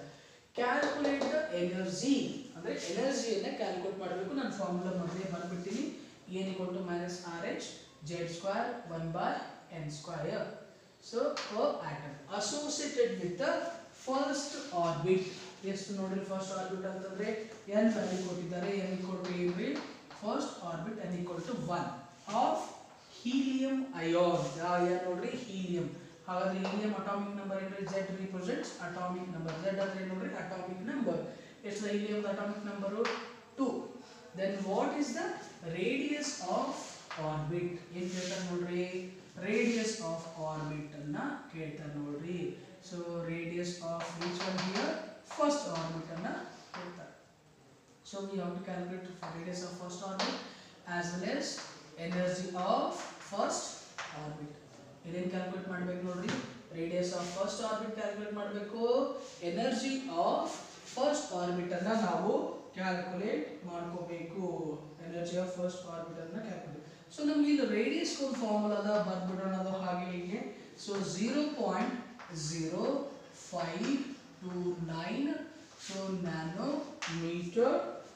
calculate the energy ಅಂದರೆ ಎನರ್ಜಿಯನ್ನು calculate ಮಾಡಬೇಕು ನಾನು formula ಮೊದಲೇ ಬಂದ್ಬಿಡ್ತೀನಿ ಏನ್ equal to minus R H Z square one by n square so per atom associated with the first orbit ಎಷ್ಟು ನೋಡ್ರಿ ಫಸ್ಟ್ ಆರ್ಬಿಟ್ ಅಂತಂದ್ರೆ ಎನ್ ವ್ಯಾಲ್ಯೂ ಕೊಟ್ಟಿದ್ದಾರೆ ಎನ್ ಈಕ್ವಲ್ ಟು ಏನ್ರಿ first orbit n equal to one of helium ion n ನೋಡ್ರಿ helium ಹಾಗಾದ್ರೆ helium atomic number ಏನ್ರಿ Z represents atomic number Z ಅಂದ್ರೆ ಏನ್ ನೋಡ್ರಿ ಅಟಾಮಿಕ್ ನಂಬರ್ ಎಷ್ಟು helium atomic number two then what is the radius of orbit ಏನ್ ಕೇಳ್ತಾರೆ ನೋಡ್ರಿ ರೇಡಿಯಸ್ ಆಫ್ ಆರ್ಬಿಟ್ ಅನ್ನ ಕೇಳ್ತಾರೆ ನೋಡ್ರಿ so radius of which one here first orbit ಅನ್ನ ಕೇಳ್ತಾರೆ so we have to calculate radius of first orbit as well as energy of first orbit ಇದೇನು calculate ಮಾಡ್ಬೇಕು ನೋಡ್ರಿ radius of first orbit calculate ಮಾಡಬೇಕು energy of first orbit ಅನ್ನ ನಾವು calculate ಮಾಡ್ಕೋಬೇಕು energy of first orbit ಅನ್ನ calculate so ನಮ್ಗೆ ಇಲ್ಲಿ ರೇಡಿಯಸ್ ಒಂದು ಫಾರ್ಮುಲಾದ ಬರ್ಬಿಡೋಣ ಅದು ಹಾಗೆ ಹೀಗೆ so zero point zero five two nine so nanometre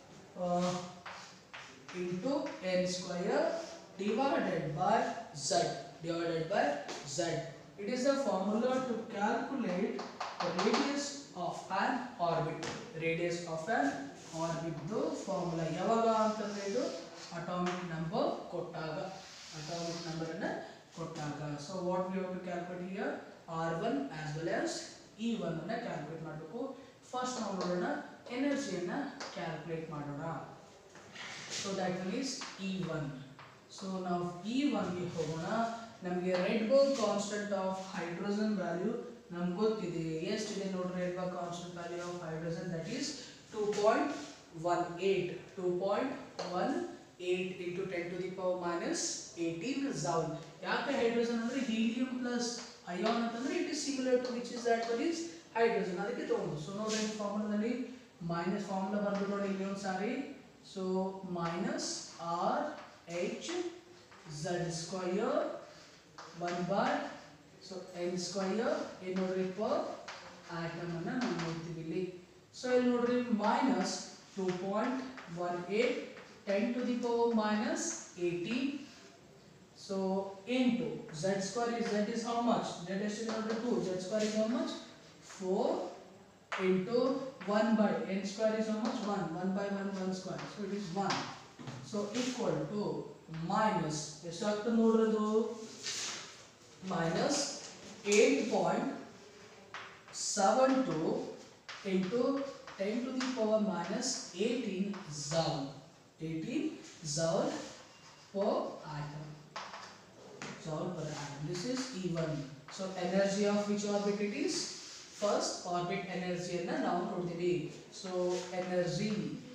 into n square divided by z divided by z it is the formula to calculate the radius of an orbit radius of an orbit ದು formula ಯಾವಾಗ ಅಂತಂದ್ರೆ ಇದು atomic number ಕೊಟ್ಟಾಗ atomic number ಅನ್ನ ಕೊಟ್ಟಾಗ so what we have to calculate here R one as well as E one ಅನ್ನ calculate ಮಾಡಬೇಕು first ನಾವು ನೋಡೋಣ ಎನರ್ಜಿಯನ್ನ ಕ್ಯಾಲ್ಕುಲೇಟ್ ಮಾಡೋಣ so that one is E one so ನಾವು ಇ ಒನ್ಗೆ ಹೋಗೋಣ ನಮಗೆ Rydberg constant of hydrogen value ನಮ್ಗೆ ಗೊತ್ತಿದೆ ಎಷ್ಟಿದೆ ನೋಡ್ರಿ Rydberg constant value of hydrogen that is two point one eight two point one eight into ten to the power minus eighteen joule ಯಾಕೆ hydrogen ಅಂದ್ರೆ helium plus ion ಅಂತಂದ್ರೆ it is similar to which is that one is hydrogen ಅದಕ್ಕೆ ತಗೊಂಡು so ನೋಡ್ರಿ ಫಾರ್ಮುಲಾದಲ್ಲಿ minus formula ಬಂದ್ಬಿಟ್ಟು ನೋಡಿ ಇಲ್ಲಿ ಒಂದು ಸಾರಿ so minus r h z square 1 by so n square ಏನು ನೋಡ್ರಿ per atom ಅನ್ನ ನಾವು ನೋಡ್ತೀವಿ ಇಲ್ಲಿ ಸೊ ಇಲ್ಲಿ ನೋಡ್ರಿ minus 2.18 10 to the power minus 18 so into z square is z is how much z is equal to 2 z square is how much 4 into 1 by n square is how much 1 1 by 1 1 square so it is 1 so equal to minus ಎಷ್ಟಾಗ್ತದೆ ನೋಡ್ರದು minus 8.72 into 10 to the power minus 18 joule 18 joule per atom joule per atom this is E1 so energy of which orbit it is first orbit energy ಅನ್ನ ನಾವು ನೋಡ್ತೀವಿ so energy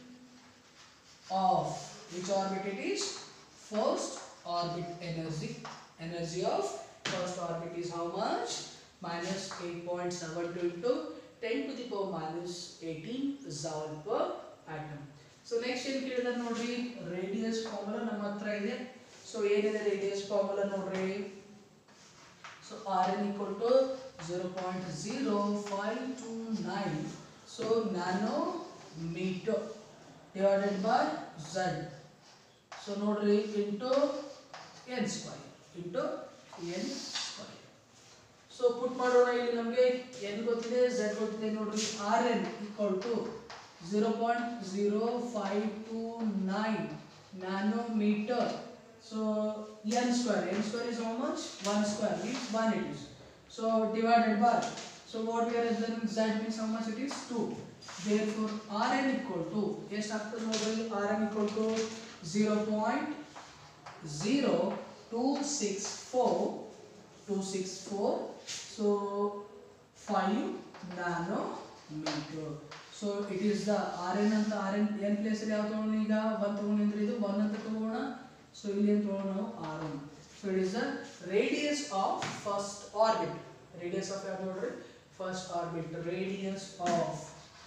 of which orbit it is first orbit energy energy of first orbit is how much minus 8.72 into 10 to the power minus 18 joule per atom so next ಏನು ಕೇಳಿದಾರೆ ನೋಡ್ರಿ radius formula ನಮ್ಮ ಹತ್ರ ಇದೆ so ಏನಿದೆ radius formula ನೋಡ್ರಿ so R N equal to zero point zero five two nine so nanometre divided by Z so ನೋಡ್ರಿ into N square into N square so put ಮಾಡೋಣ ಇಲ್ಲಿ ನಮಗೆ N ಗೊತ್ತಿದೆ ಝಡ್ ಗೊತ್ತಿದೆ ನೋಡ್ರಿ R N equal to zero point zero five two nine nanometre so N square N square is how much one square means one it is so divided by so what we are observing Z means how much it is two therefore R N equal to ಎಷ್ಟು ಆಗ್ತದೆ ನೋಡ್ರಿ R N equal to zero point zero two six four two six four so five nanometre so it is the R N ಅಂತ R N N place ಯಾವ ತಗೊಂಡು ಈಗ one ತಗೊಂಡಿದ್ರೆ ಇದು one ಅಂತ ತಗೋಣ ಸೊ ಇಲ್ಲಿ ಏನು ತಗೋಣ ನಾವು R one so it is the radius of first orbit radius of ಯಾವ್ದು ನೋಡ್ರಿ first orbit radius of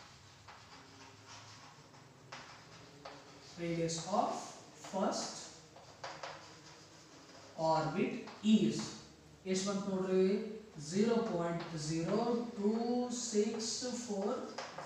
radius of first orbit is ಎಷ್ಟು ಬಂತು ನೋಡ್ರಿ zero point zero two six four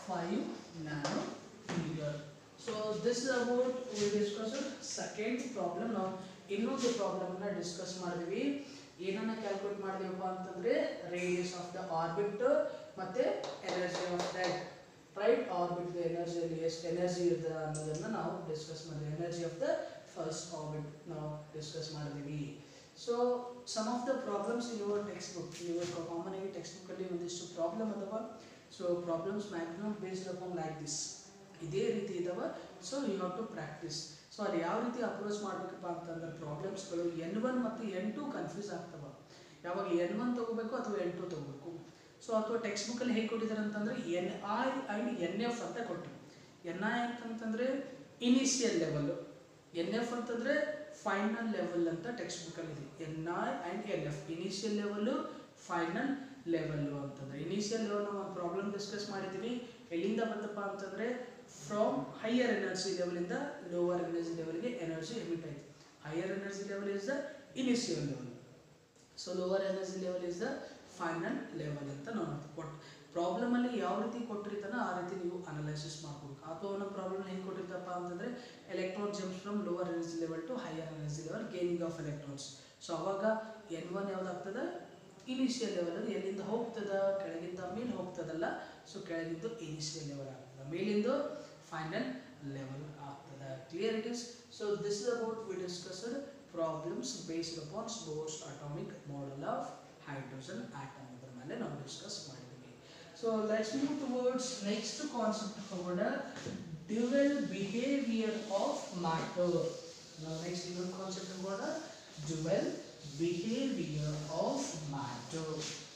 5 nanometer. So this is about we discussed second problem ನಾವು ಇನ್ನೊಂದು problem ನ discuss ಮಾಡಿದ್ವಿ ಏನನ್ನ ಕ್ಯಾಲ್ಕುಲೇಟ್ ಮಾಡಿದೀವಪ್ಪ ಅಂತಂದ್ರೆ ರೇಡಿಯಸ್ ಆಫ್ ದ ಆರ್ಬಿಟ್ ಮತ್ತೆ energy of that right orbit ಎನರ್ಜಿಯಲ್ಲಿ ಎಷ್ಟು ಎನರ್ಜಿ ಇದೆ ಅನ್ನೋದನ್ನ ನಾವು ಡಿಸ್ಕಸ್ ಮಾಡಿದ್ವಿ energy of the first orbit ನಾವು ಡಿಸ್ಕಸ್ ಮಾಡಿದ್ವಿ so some of the problems in your textbook your common ಆಗಿ ಟೆಕ್ಸ್ಟ್ ಬುಕ್ಕಲ್ಲಿ ಒಂದಿಷ್ಟು ಪ್ರಾಬ್ಲಮ್ ಅದಾವ so problems maximum based upon like this ಇದೇ ರೀತಿ ಇದಾವ so you have to practise so ಅದು ಯಾವ ರೀತಿ ಅಪ್ರೋಚ್ ಮಾಡಬೇಕಪ್ಪ ಅಂತಂದ್ರೆ ಪ್ರಾಬ್ಲಮ್ಸ್ಗಳು ಎನ್ ಒನ್ ಮತ್ತು ಎನ್ ಟು ಕನ್ಫ್ಯೂಸ್ ಆಗ್ತವ ಯಾವಾಗ ಎನ್ ಒನ್ ತಗೋಬೇಕು ಅಥವಾ ಎನ್ ಟು ತಗೋಬೇಕು ಸೊ ಅಥವಾ ಟೆಕ್ಸ್ಟ್ ಬುಕ್ಕಲ್ಲಿ ಹೇಗೆ ಕೊಟ್ಟಿದ್ದಾರೆ ಅಂತಂದ್ರೆ N I and N F ಅಂತ ಕೊಟ್ಟು ಎನ್ ಐ ಅಂತಂತಂದ್ರೆ ಇನಿಷಿಯಲ್ ಲೆವೆಲ್ ಎನ್ ಎಫ್ ಅಂತಂದ್ರೆ ಫೈನಲ್ ಲೆವೆಲ್ ಅಂತ ಟೆಕ್ಸ್ಟ್ ಬುಕ್ಕಲ್ಲಿ ಇದೆ N I and N F initial level final level ಅಂತಂದ್ರೆ ಇನಿಷಿಯಲ್ ಲೆವೆಲ್ ನಾವು ಒಂದು ಪ್ರಾಬ್ಲಮ್ ಡಿಸ್ಕಸ್ ಮಾಡಿದ್ದೀವಿ ಎಲ್ಲಿಂದ ಬಂದಪ್ಪ ಅಂತಂದ್ರೆ ಫ್ರಮ್ ಹೈಯರ್ ಎನರ್ಜಿ ಲೆವೆಲಿಂದ ಲೋವರ್ ಎನರ್ಜಿ ಲೆವೆಲ್ಗೆ ಎನರ್ಜಿ ಎಮಿಟ್ ಆಯ್ತು higher energy level is the initial level so lower energy level is the final level ಅಂತ ನಾವು ಕೊಟ್ಟು ಪ್ರಾಬ್ಲಮಲ್ಲಿ ಯಾವ ರೀತಿ ಕೊಟ್ಟಿರ್ತಾನೋ ಆ ರೀತಿ ನೀವು ಅನಲೈಸಿಸ್ ಮಾಡ್ಬೇಕು ಅಥವಾ ಒಂದು ಪ್ರಾಬ್ಲಮ್ ಹೆಂಗೆ ಕೊಟ್ಟಿರ್ತಪ್ಪ ಅಂತಂದರೆ electron jumps from lower energy level to higher energy level gaining of electrons so ಅವಾಗ ಎನ್ ಒನ್ ಯಾವ್ದಾಗ್ತದೆ ಇನಿಷಿಯಲ್ ಲೆವೆಲ್ ಅದು ಎಲ್ಲಿಂದ ಹೋಗ್ತದ ಕೆಳಗಿಂದ ಮೇಲೆ ಹೋಗ್ತದಲ್ಲ ಸೊ ಕೆಳಗಿದ್ದು ಇನಿಷಿಯಲ್ ಲೆವೆಲ್ ಆಗ್ತದೆ ಮೇಲಿಂದು ಫೈನಲ್ ಲೆವೆಲ್ ಆಗ್ತದೆ clear it is so this is about we discussed problems based upon Bohr's atomic model of hydrogen atom ಅದ್ರ ಮೇಲೆ ನಾವು ಡಿಸ್ಕಸ್ ಮಾಡಿದ್ವಿ so let's move towards next concept ಹೋಗೋಣ ಡ್ಯುವೆಲ್ ಬಿಹೇವಿಯರ್ ಆಫ್ ಮ್ಯಾಟರ್ ನಾವು next ಇನ್ನೊಂದು concept ಹೋಗೋಣ dual behaviour of matter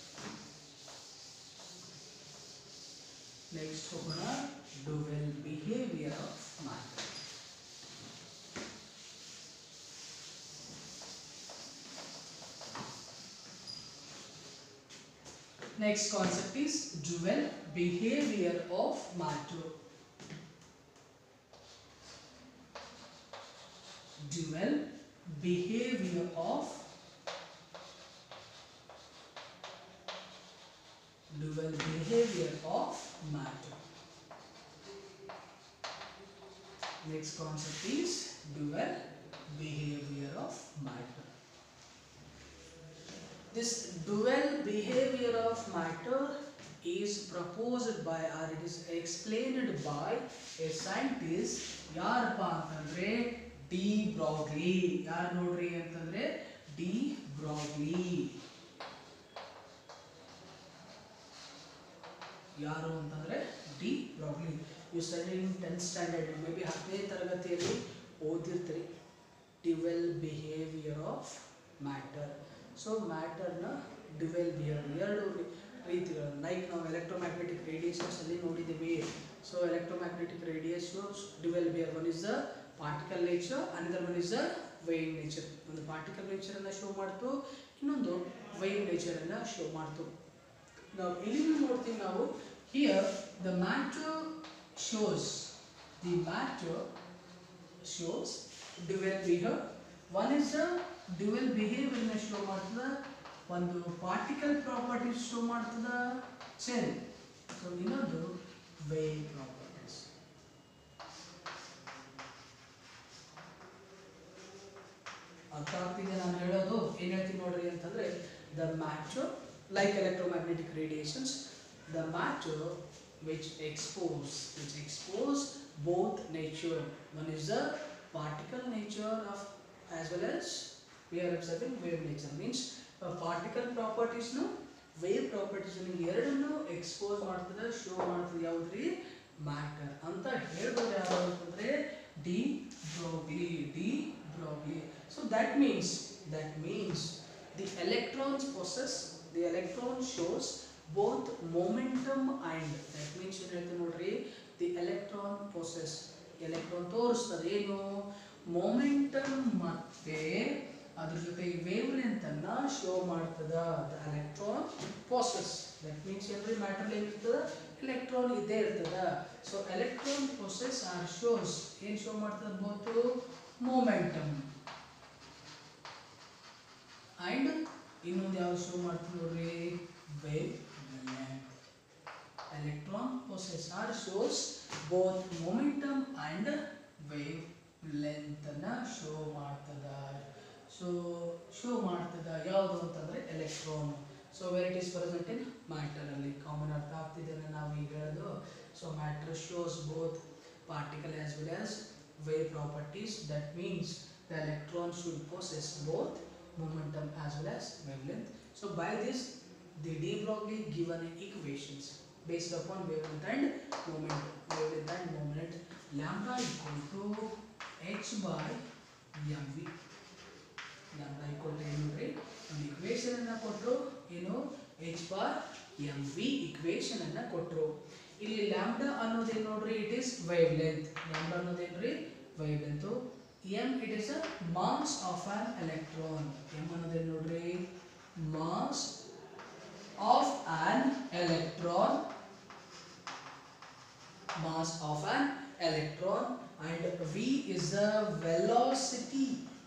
next ಹೋಗೋಣ dual behaviour of matter Next concept is dual behavior of matter. Dual behavior of dual behavior of matter. Next concept is dual behavior of matter. This dual behavior of matter is proposed by or it is explained by a scientist ಯಾರಪ್ಪ ಅಂತಂದ್ರೆ de Broglie ಯಾರು ನೋಡ್ರಿ ಅಂತಂದ್ರೆ de Broglie ಯಾರು ಅಂತಂದ್ರೆ de Broglie you study in tenth standard maybe ಹತ್ತನೇ ತರಗತಿಯಲ್ಲಿ ಓದಿರ್ತೀರಿ dual behaviour of matter so ಮ್ಯಾಟರ್ನ ಡಿವೆಲ್ ಬಿಹೇವಿಯರ್ ಎರಡು ರೀ- ರೀತಿಗಳು ಲೈಕ್ ನಾವು ಎಲೆಕ್ಟ್ರೋಮ್ಯಾಗ್ನೆಟಿಕ್ ರೇಡಿಯೇಷನ್ಸ್ ಅಲ್ಲಿ ನೋಡಿದ್ದೀವಿ so electromagnetic radiations dual behaviour one is the particle nature another one is the wave nature ಒಂದು ಪಾರ್ಟಿಕಲ್ ನೇಚರನ್ನು ಶೋ ಮಾಡ್ತು ಇನ್ನೊಂದು ವೇವ್ ನೇಚರನ್ನು ಶೋ ಮಾಡ್ತು ನಾವು ಎಲ್ಲಿ ನೋಡ್ತೀವಿ ನಾವು here the matter shows the matter shows dual behavior one is the dual behavior ನ ಶೋ ಮಾಡ್ತದ ಒಂದು ಪಾರ್ಟಿಕಲ್ ಪ್ರಾಪರ್ಟೀಸ್ ಶೋ ಮಾಡ್ತದ ಸೇಮ್ ಸೊ ಇನ್ನೊಂದು ವೇವ್ ಪ್ರಾಪರ್ಟೀಸ್ ಅರ್ಥ ಆಗ್ತಿದೆ ನಾನು ಹೇಳೋದು ಏನ್ ಹೇಳ್ತೀನಿ ನೋಡ್ರಿ ಅಂತಂದ್ರೆ the matter like electromagnetic radiations the matter which expose which expose both nature one is the particle nature of as well as we are observing wave nature means a particle properties ನು wave properties ಎರಡನ್ನು expose ಮಾಡ್ತದೆ show ಮಾಡ್ತದೆ ಯಾವ್ದ್ರಿ matter ಅಂತ ಹೇಳ್ಬೋದು ಯಾರು ಅಂತಂದ್ರೆ de Broglie de Broglie so that means that means the electrons process the electron shows both momentum and that means ಏನು ಹೇಳ್ತೀವಿ ನೋಡ್ರಿ ದಿ ಎಲೆಕ್ಟ್ರಾನ್ ಪ್ರೊಸೆಸ್ ಎಲೆಕ್ಟ್ರಾನ್ ತೋರಿಸ್ತದೆ ಏನು ಮೊಮೆಂಟಮ್ ಮತ್ತೆ ಅದ್ರ ಜೊತೆ ವೇವ್ ಲೆಂತ್ ಅನ್ನ ಶೋ ಮಾಡ್ತದ the electron process that means ಏನ್ರಿ ಮ್ಯಾಟರ್ ಏನಿರ್ತದ ಎಲೆಕ್ಟ್ರಾನ್ ಇದ್ದೇ ಇರ್ತದ so electron process are shows ಏನ್ ಶೋ ಮಾಡ್ತದ ಬೋತು ಮೊಮೆಂಟಮ್ ಅಂಡ್ ಇನ್ನೊಂದು ಯಾವ್ದು ಶೋ ಮಾಡ್ತೀವಿ ನೋಡ್ರಿ wave electron process R shows both momentum and wave length ಅನ್ನ ಶೋ ಮಾಡ್ತದ ಸೊ ಶೋ ಮಾಡ್ತದ ಯಾವುದು ಅಂತಂದ್ರೆ electron so where it is present in matter ಅಲ್ಲಿ ಕಾಮನ್ ಅರ್ಥ ಆಗ್ತಿದೆ ನಾವು ಈಗ ಹೇಳೋದು so matter shows both particle as well as wave properties that means the electron should possess both momentum as well as wavelength so by this the de Broglie given equations based upon wavelength and moment wavelength and moment lambda equal to h by mv lambda equal to ಏನು ನೋಡ್ರಿ ಒಂದು equation ಅನ್ನ ಕೊಟ್ಟರು ಏನು h bar M V equation ಅನ್ನ ಕೊಟ್ಟರು ಇಲ್ಲಿ lambda ಅನ್ನೋದೇನು ನೋಡ್ರಿ it is wavelength lambda ಅನ್ನೋದೇನ್ರಿ wavelength M it is a mass of an electron M ಅನ್ನೋದೇನು ನೋಡ್ರಿ mass of an electron mass of an electron and v is the velocity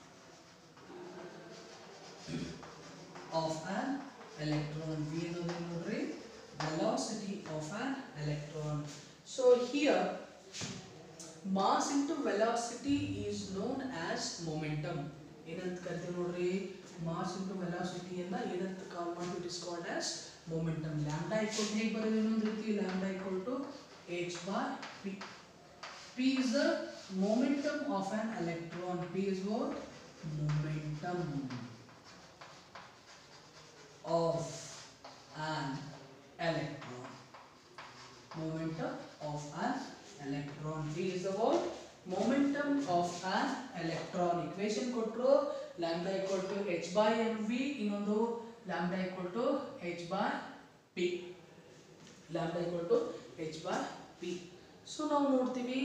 of an electron v ಅನ್ನೋದೇನು ನೋಡ್ರಿ velocity of an electron so here mass into velocity is known as momentum ಏನಂತ ಕರಿತೀವಿ ನೋಡ್ರಿ mass into velocity ಅನ್ನ ಏನಂತ call ಮಾಡಿ it is called as momentum lambda equal ಹೇಗೆ ಬರೋದು ಇನ್ನೊಂದು ರೀತಿ lambda equal to h by p p is the momentum of an electron p is what momentum of an electron momentum of an electron p is the what momentum of an electron equation ಕೊಟ್ಟರು lambda equal to h by mv ಇನ್ನೊಂದು lambda equal to h by p lambda equal to h by p so ನಾವು ನೋಡ್ತೀವಿ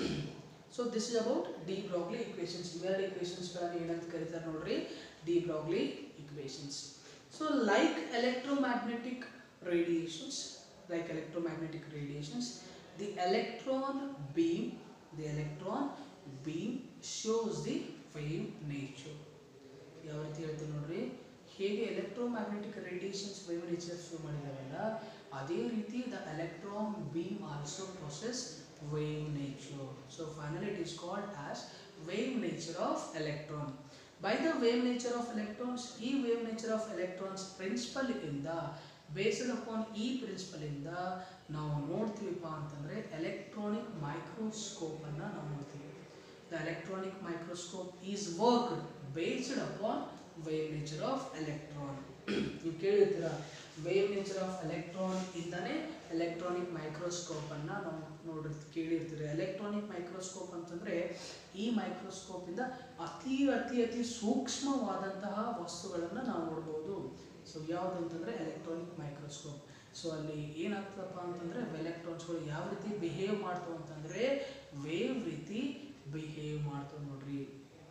so this is about de Broglie equations ಇವೆರಡು ಇಕ್ವೇಶನ್ಸ್ಗಳನ್ನು ಏನಂತ ಕರೀತಾರೆ ನೋಡ್ರಿ de Broglie equations so like electromagnetic radiations like electromagnetic radiations the electron beam the electron beam shows the wave nature ಯಾವ ರೀತಿ ಹೇಳ್ತೀವಿ ನೋಡ್ರಿ ಹೇಗೆ electromagnetic radiations wave nature show ಮಾಡಿದಾರಲ್ಲ ಅದೇ ರೀತಿ the electron beam also process wave nature so finally it is called as wave nature of electron by the wave nature of electrons ಈ wave nature of electrons principle ಇಂದ based upon ಈ principle ಇಂದ ನಾವು ನೋಡ್ತೀವಿಪ್ಪ ಅಂತಂದ್ರೆ electronic microscope ಅನ್ನ ನಾವು ನೋಡ್ತೀವಿ the electronic microscope is worked based upon wave nature of electron ನೀವು ಕೇಳಿರ್ತೀರ ವೇವ್ ನೇಚರ್ ಆಫ್ ಎಲೆಕ್ಟ್ರಾನ್ ಇಂದಾನೆ ಎಲೆಕ್ಟ್ರಾನಿಕ್ ಮೈಕ್ರೋಸ್ಕೋಪ್ ಅನ್ನ ನಾವು ನೋಡಿ ಕೇಳಿರ್ತೀರಿ ಎಲೆಕ್ಟ್ರಾನಿಕ್ ಮೈಕ್ರೋಸ್ಕೋಪ್ ಅಂತಂದ್ರೆ ಈ ಮೈಕ್ರೋಸ್ಕೋಪ್ ಇಂದ ಅತಿ ಅತಿ ಅತಿ ಸೂಕ್ಷ್ಮವಾದಂತಹ ವಸ್ತುಗಳನ್ನು ನಾವು ನೋಡ್ಬೋದು ಸೊ ಯಾವುದು ಅಂತಂದ್ರೆ ಎಲೆಕ್ಟ್ರಾನಿಕ್ ಮೈಕ್ರೋಸ್ಕೋಪ್ ಸೊ ಅಲ್ಲಿ ಏನಾಗ್ತದಪ್ಪ ಅಂತಂದ್ರೆ ಎಲೆಕ್ಟ್ರಾನ್ಸ್ಗಳು ಯಾವ ರೀತಿ ಬಿಹೇವ್ ಮಾಡ್ತಾವ ಅಂತಂದ್ರೆ ವೇವ್ ರೀತಿ ಬಿಹೇವ್ ಮಾಡ್ತಾವ ನೋಡ್ರಿ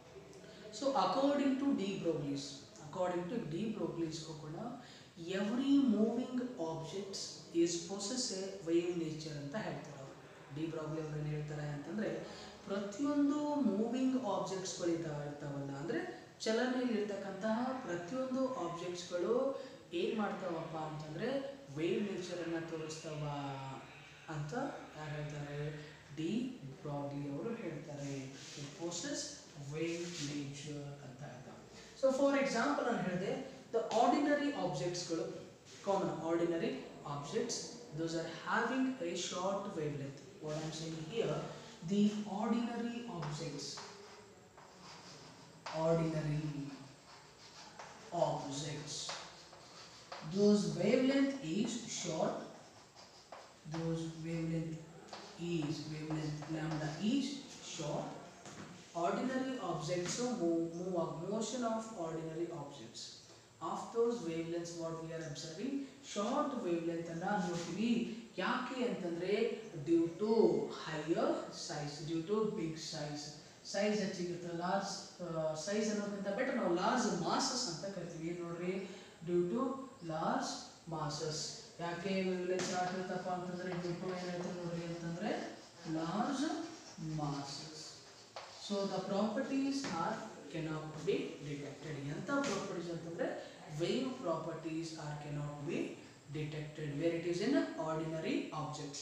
so according to de Broglie's according to de Broglie's ಕೂಡ every moving objects is possess a wave nature ಅಂತ ಹೇಳ್ತಾರೆ ಅವರು ಡಿ ಬ್ರಾಗ್ಲಿ ಅವ್ರು ಏನು ಹೇಳ್ತಾರೆ ಅಂತಂದ್ರೆ ಪ್ರತಿಯೊಂದು ಮೂವಿಂಗ್ ಆಬ್ಜೆಕ್ಟ್ಸ್ಗಳು ಇರ್ತಾವಲ್ಲ ಅಂದ್ರೆ ಚಲನೆಯಲ್ಲಿ ಇರ್ತಕ್ಕಂತಹ ಪ್ರತಿಯೊಂದು ಆಬ್ಜೆಕ್ಟ್ಸ್ಗಳು ಏನು ಮಾಡ್ತಾವಪ್ಪ ಅಂತಂದ್ರೆ ವೇವ್ ನೇಚರನ್ನು ತೋರಿಸ್ತಾವ ಅಂತ ಯಾರು ಹೇಳ್ತಾರೆ ಡಿ ಬ್ರಾಗ್ಲಿ ಅವರು ಹೇಳ್ತಾರೆ ಪೋಸಸ್ ವೇವ್ ನೇಚರ್ ಅಂತ ಹೇಳ್ತಾರೆ ಸೊ ಫಾರ್ ಎಕ್ಸಾಂಪಲ್ ನಾನು ಹೇಳಿದೆ ದ ಆರ್ಡಿನರಿ ಆಬ್ಜೆಕ್ಟ್ಸ್ಗಳು common ordinary objects those are having a short wavelength what I'm saying here the ordinary objects ordinary objects. Those wavelength is short. Those wavelength is wavelength lambda is short. Ordinary objects so move, move up motion of ordinary objects. Of those wavelengths what we are observing short wavelength ಅನ್ನ ನೋಡ್ತೀವಿ ಯಾಕೆ ಅಂತಂದ್ರೆ due to higher size due to big size size ಹೆಚ್ಚಿಗಿರ್ತದೆ large size ಅನ್ನೋದಕ್ಕಿಂತ better ನಾವು large masses ಅಂತ ಕರಿತೀವಿ ಏನ್ ನೋಡ್ರಿ ಡ್ಯೂ ಟು ಲಾರ್ಜ್ ಮಾಸಸ್ ಯಾಕೆ ವೇವ್ಲೆಂತ್ ಶಾರ್ಟ್ ಇರ್ತಪ್ಪ ಅಂತಂದ್ರೆ ಡ್ಯೂ ಟು ಏನಾಯ್ತು ನೋಡ್ರಿ ಅಂತಂದ್ರೆ large masses so the properties are cannot be detected ಎಂಥ ಪ್ರಾಪರ್ಟೀಸ್ ಅಂತಂದ್ರೆ wave properties are cannot be detected where it is in ordinary objects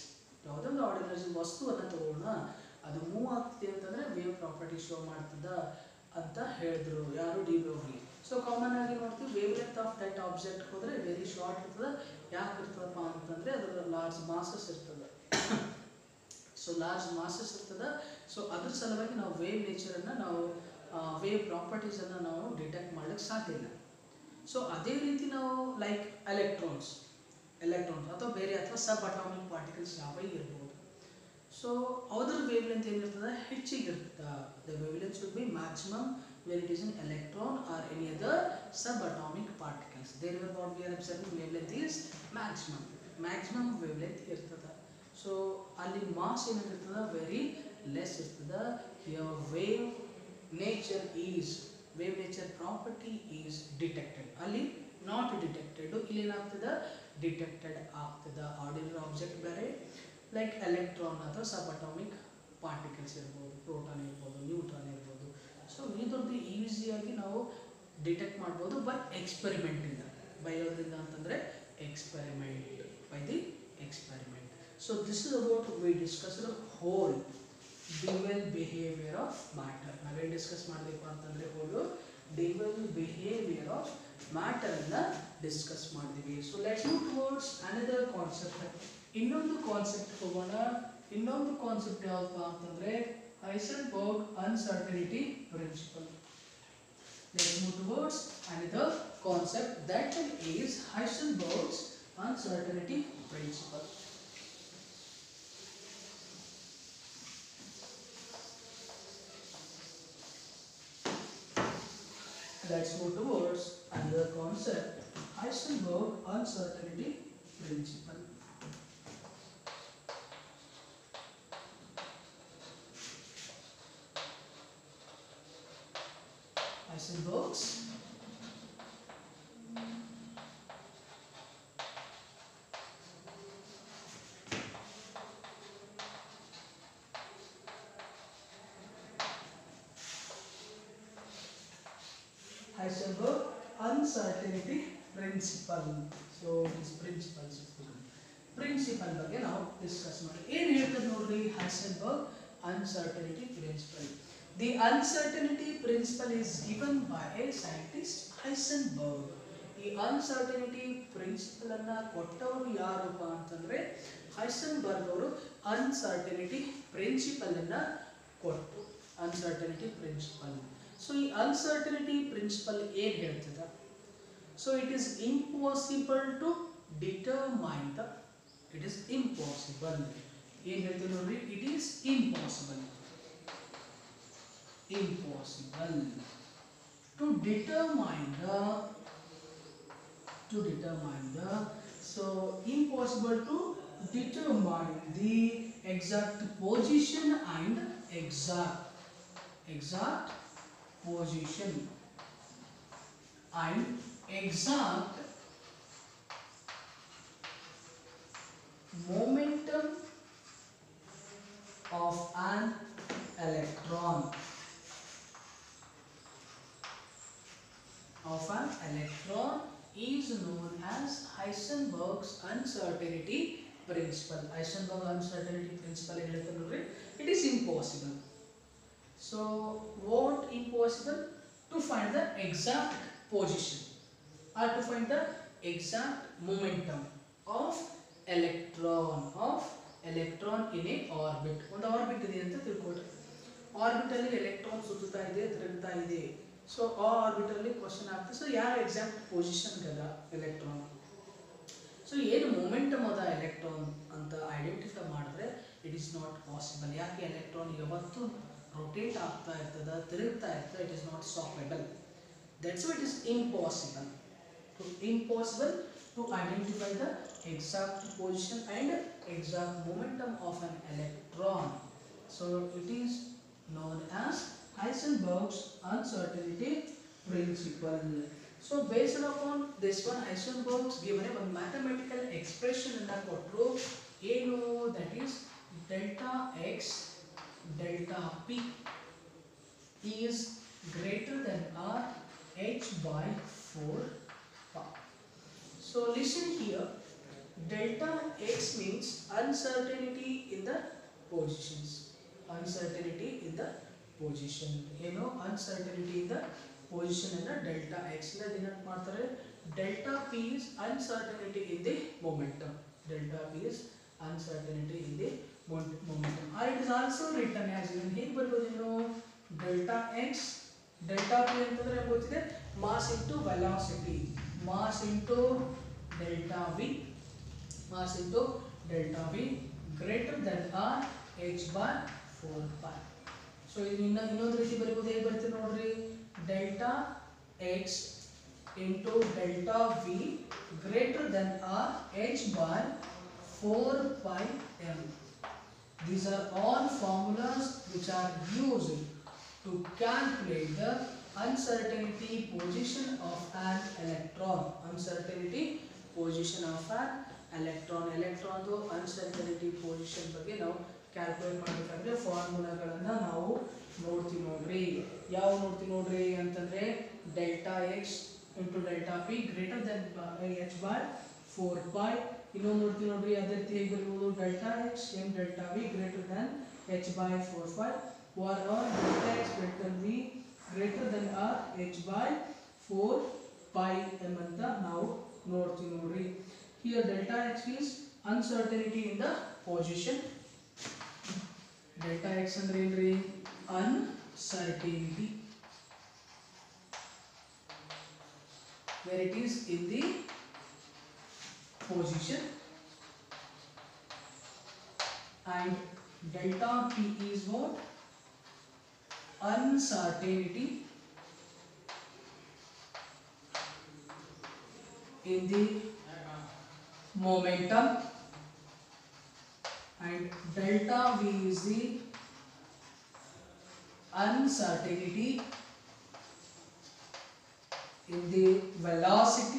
ಯಾವುದೊಂದು ಆರ್ಡಿನರಿ ವಸ್ತುವನ್ನು ತಗೋಣ ಅದು ಮೂವ್ ಆಗ್ತಿದೆ ಅಂತಂದ್ರೆ ವೇವ್ ಪ್ರಾಪರ್ಟಿ ಶೋ ಮಾಡ್ತದ ಅಂತ ಹೇಳಿದ್ರು ಯಾರು ಡಿ ಬ್ರೋಗ್ಲಿ ಸೊ ಕಾಮನ್ ಆಗಿ ನೋಡ್ತೀವಿ wavelength of that object ಹೋದ್ರೆ ವೆರಿ ಶಾರ್ಟ್ ಇರ್ತದೆ ಯಾಕೆ ಇರ್ತದಪ್ಪ ಅಂತಂದ್ರೆ ಅದರ ಲಾರ್ಜ್ ಮಾಸಸ್ ಇರ್ತದೆ ಸೊ ಲಾರ್ಜ್ ಮಾಸಸ್ ಇರ್ತದೆ ಸೊ ಅದ್ರ ಸಲುವಾಗಿ ನಾವು ವೇವ್ ನೇಚರನ್ನು ನಾವು ವೇವ್ ಪ್ರಾಪರ್ಟೀಸನ್ನು ನಾವು ಡಿಟೆಕ್ಟ್ ಮಾಡ್ಲಿಕ್ಕೆ ಸಾಧ್ಯ ಇಲ್ಲ ಸೊ ಅದೇ ರೀತಿ ನಾವು ಲೈಕ್ ಎಲೆಕ್ಟ್ರಾನ್ಸ್ ಎಲೆಕ್ಟ್ರಾನ್ಸ್ ಅಥವಾ ಬೇರೆ ಅಥವಾ ಸಬ್ ಅಟಾಮಿಕ್ ಪಾರ್ಟಿಕಲ್ಸ್ ಯಾವೇ ಇರ್ಬೋದು ಸೊ ಅದರ ವೇವ್ ಲೆಂತ್ ಏನಿರ್ತದೆ ಹೆಚ್ಚಿಗೆ ಇರ್ತದೆ the wavelength should be maximum where it is in electron or any other subatomic particles there where what we are observing wavelength is maximum maximum wavelength ಇರ್ತದೆ so ಅಲ್ಲಿ mass ಏನಾಗಿರ್ತದೆ very less ಇರ್ತದೆ here wave nature is wave nature property is detected ಅಲ್ಲಿ not detected ಇಲ್ಲಿ ಏನಾಗ್ತದೆ detected ಆಗ್ತದೆ ordinary object ಬೇರೆ like electron ಅಥವಾ ಸಬ್ ಅಟಾಮಿಕ್ ಪಾರ್ಟಿಕಲ್ಸ್ ಇರ್ಬೋದು ಪ್ರೋಟಾನ್ ಇರ್ಬೋದು ನ್ಯೂಟ್ರಾನ್ ಇರ್ಬೋದು ಸೊ ಇದ್ರದ್ದು ಈಸಿಯಾಗಿ ನಾವು ಡಿಟೆಕ್ಟ್ ಮಾಡ್ಬೋದು ಬೈ ಎಕ್ಸ್ಪೆರಿಮೆಂಟಿಂದ ಬೈ ಯಾವುದರಿಂದ ಅಂತಂದರೆ experiment by the experiment so this is about we discuss whole dual behaviour of matter ನಾವೇನು ಡಿಸ್ಕಸ್ ಮಾಡಬೇಕು ಅಂತಂದರೆ ಹೋಲು ಡಿವೆಲ್ ಬಿಹೇವಿಯರ್ ಆಫ್ ಮ್ಯಾಟರನ್ನು ಡಿಸ್ಕಸ್ ಮಾಡಿದ್ವಿ so let's move towards another concept ಇನ್ನೊಂದು ಕಾನ್ಸೆಪ್ಟ್ ಹೋಗೋಣ ಇನ್ನೊಂದು ಕಾನ್ಸೆಪ್ಟ್ ಯಾವಪ್ಪ ಅಂತಂದರೆ Heisenberg uncertainty principle Let's move towards another concept that is Heisenberg's uncertainty principle. Let's move towards another concept Heisenberg uncertainty principle. Heisenberg's Heisenberg uncertainty principle. So this principles principle ಬಗ್ಗೆ ನಾವು discuss ಮಾಡಿ ಏನು ಹೇಳ್ತದೆ ನೋಡ್ರಿ Heisenberg uncertainty principle the uncertainty principle is given by a scientist Heisenberg ಈ uncertainty principle ಅನ್ನ ಕೊಟ್ಟವರು ಯಾರಪ್ಪ ಅಂತಂದ್ರೆ ಹೈಸನ್ಬರ್ಗ್ ಅವರು ಅನ್ಸರ್ಟನಿಟಿ ಪ್ರಿನ್ಸಿಪಲ್ ಅನ್ನ ಕೊಟ್ಟು ಅನ್ಸರ್ಟನಿಟಿ ಪ್ರಿನ್ಸಿಪಲ್ ಸೊ ಈ ಅನ್ಸರ್ಟನಿಟಿ ಪ್ರಿನ್ಸಿಪಲ್ ಏನ್ ಹೇಳ್ತದ so it is impossible to determine the it is impossible ಏನ್ ಹೇಳ್ತೀವಿ ನೋಡ್ರಿ it is impossible impossible to determine the to determine the so impossible to determine the exact position and exact exact position and exact momentum of an electron of an electron is known as Heisenberg's uncertainty principle. Heisenberg uncertainty principle ಏನು ಹೇಳ್ತಾರೆ ನೋಡ್ರಿ it is impossible. So what impossible? To find the exact position or to find the exact momentum of electron of electron in a orbit. ಒಂದು orbit ಇದೆ ಅಂತ ತಿಳ್ಕೊಳ್ರಿ orbit ಅಲ್ಲಿ electron ಸುತ್ತುತ್ತಾ ಇದೆ ತಿರುಗ್ತಾ ಇದೆ ಸೊ ಆ ಆರ್ಬಿಟ್ ಅಲ್ಲಿ ಕ್ವಶನ್ ಆಗ್ತದೆ ಸೊ ಯಾವ ಎಕ್ಸಾಕ್ಟ್ ಪೊಸಿಷನ್ ಅದ ಎಲೆಕ್ಟ್ರಾನ್ ಸೊ ಏನು ಮೊಮೆಂಟಮ್ ಅದ ಎಲೆಕ್ಟ್ರಾನ್ ಅಂತ ಐಡೆಂಟಿಫೈ ಮಾಡಿದ್ರೆ ಇಟ್ ಈಸ್ ನಾಟ್ ಪಾಸಿಬಲ್ ಯಾಕೆ ಎಲೆಕ್ಟ್ರಾನ್ ಯಾವತ್ತೂ ರೊಟೇಟ್ ಆಗ್ತಾ ಇರ್ತದ ತಿರುಗ್ತಾ ಇರ್ತದೆ it is not stoppable that's it is impossible to impossible to identify the exact position and exact momentum of an electron. So it is known as Heisenberg's uncertainty principle. So based upon this one, Heisenberg's given a one mathematical expression in the quadro ಏನು that is delta x delta p is greater than r h by 4 pi. So listen here. Delta x means uncertainty in the positions uncertainty in the position ಏನು uncertainty in the position ಅನ್ನ delta x ಇಂದ denote ಮಾಡ್ತಾರೆ delta p is uncertainty in the momentum delta p is uncertainty in the momentum or it is also written as in ಹೇಗೆ ಬರ್ಬೋದು ಇನ್ನು delta X delta P ಅಂತಂದ್ರೆ ಏನ್ ಗೊತ್ತಿದೆ mass into velocity mass into delta v mass into delta v greater than or h bar four bar so ಇದು ಇನ್ನ ಇನ್ನೊಂದು ರೀತಿ ಬರೀಬೋದು ಹೇಗೆ ಬರ್ತೀವಿ ನೋಡ್ರಿ delta x into delta v greater than or h bar four pi m These are all formulas which are used to calculate the uncertainty position of an electron. Uncertainty position of an electron. Electron ದು uncertainty position ಬಗ್ಗೆ ನಾವು calculate ಮಾಡಬೇಕಾದ್ರೆ ಫಾರ್ಮುಲಾಗಳನ್ನ ನಾವು ನೋಡ್ತೀವಿ ನೋಡ್ರಿ ಯಾವ ನೋಡ್ತೀವಿ ನೋಡ್ರಿ ಅಂತಂದ್ರೆ delta x into delta p greater than h bar four pi ಇನ್ನೊಂದು ನೋಡ್ತೀವಿ ನೋಡ್ರಿ ಅದೇ ರೀತಿ ಹೇಗೆ ಬರೀಬೋದು delta x m delta v greater than h by four pi ವಾರ್ or delta x greater v greater than or h by four pi m ಅಂತ ನಾವು ನೋಡ್ತೀವಿ ನೋಡ್ರಿ here delta x is uncertainty in the position delta x ಅಂದ್ರೆ ಏನ್ರಿ uncertainty where it is in the position and delta p is what uncertainty in the momentum and delta v is the uncertainty in the velocity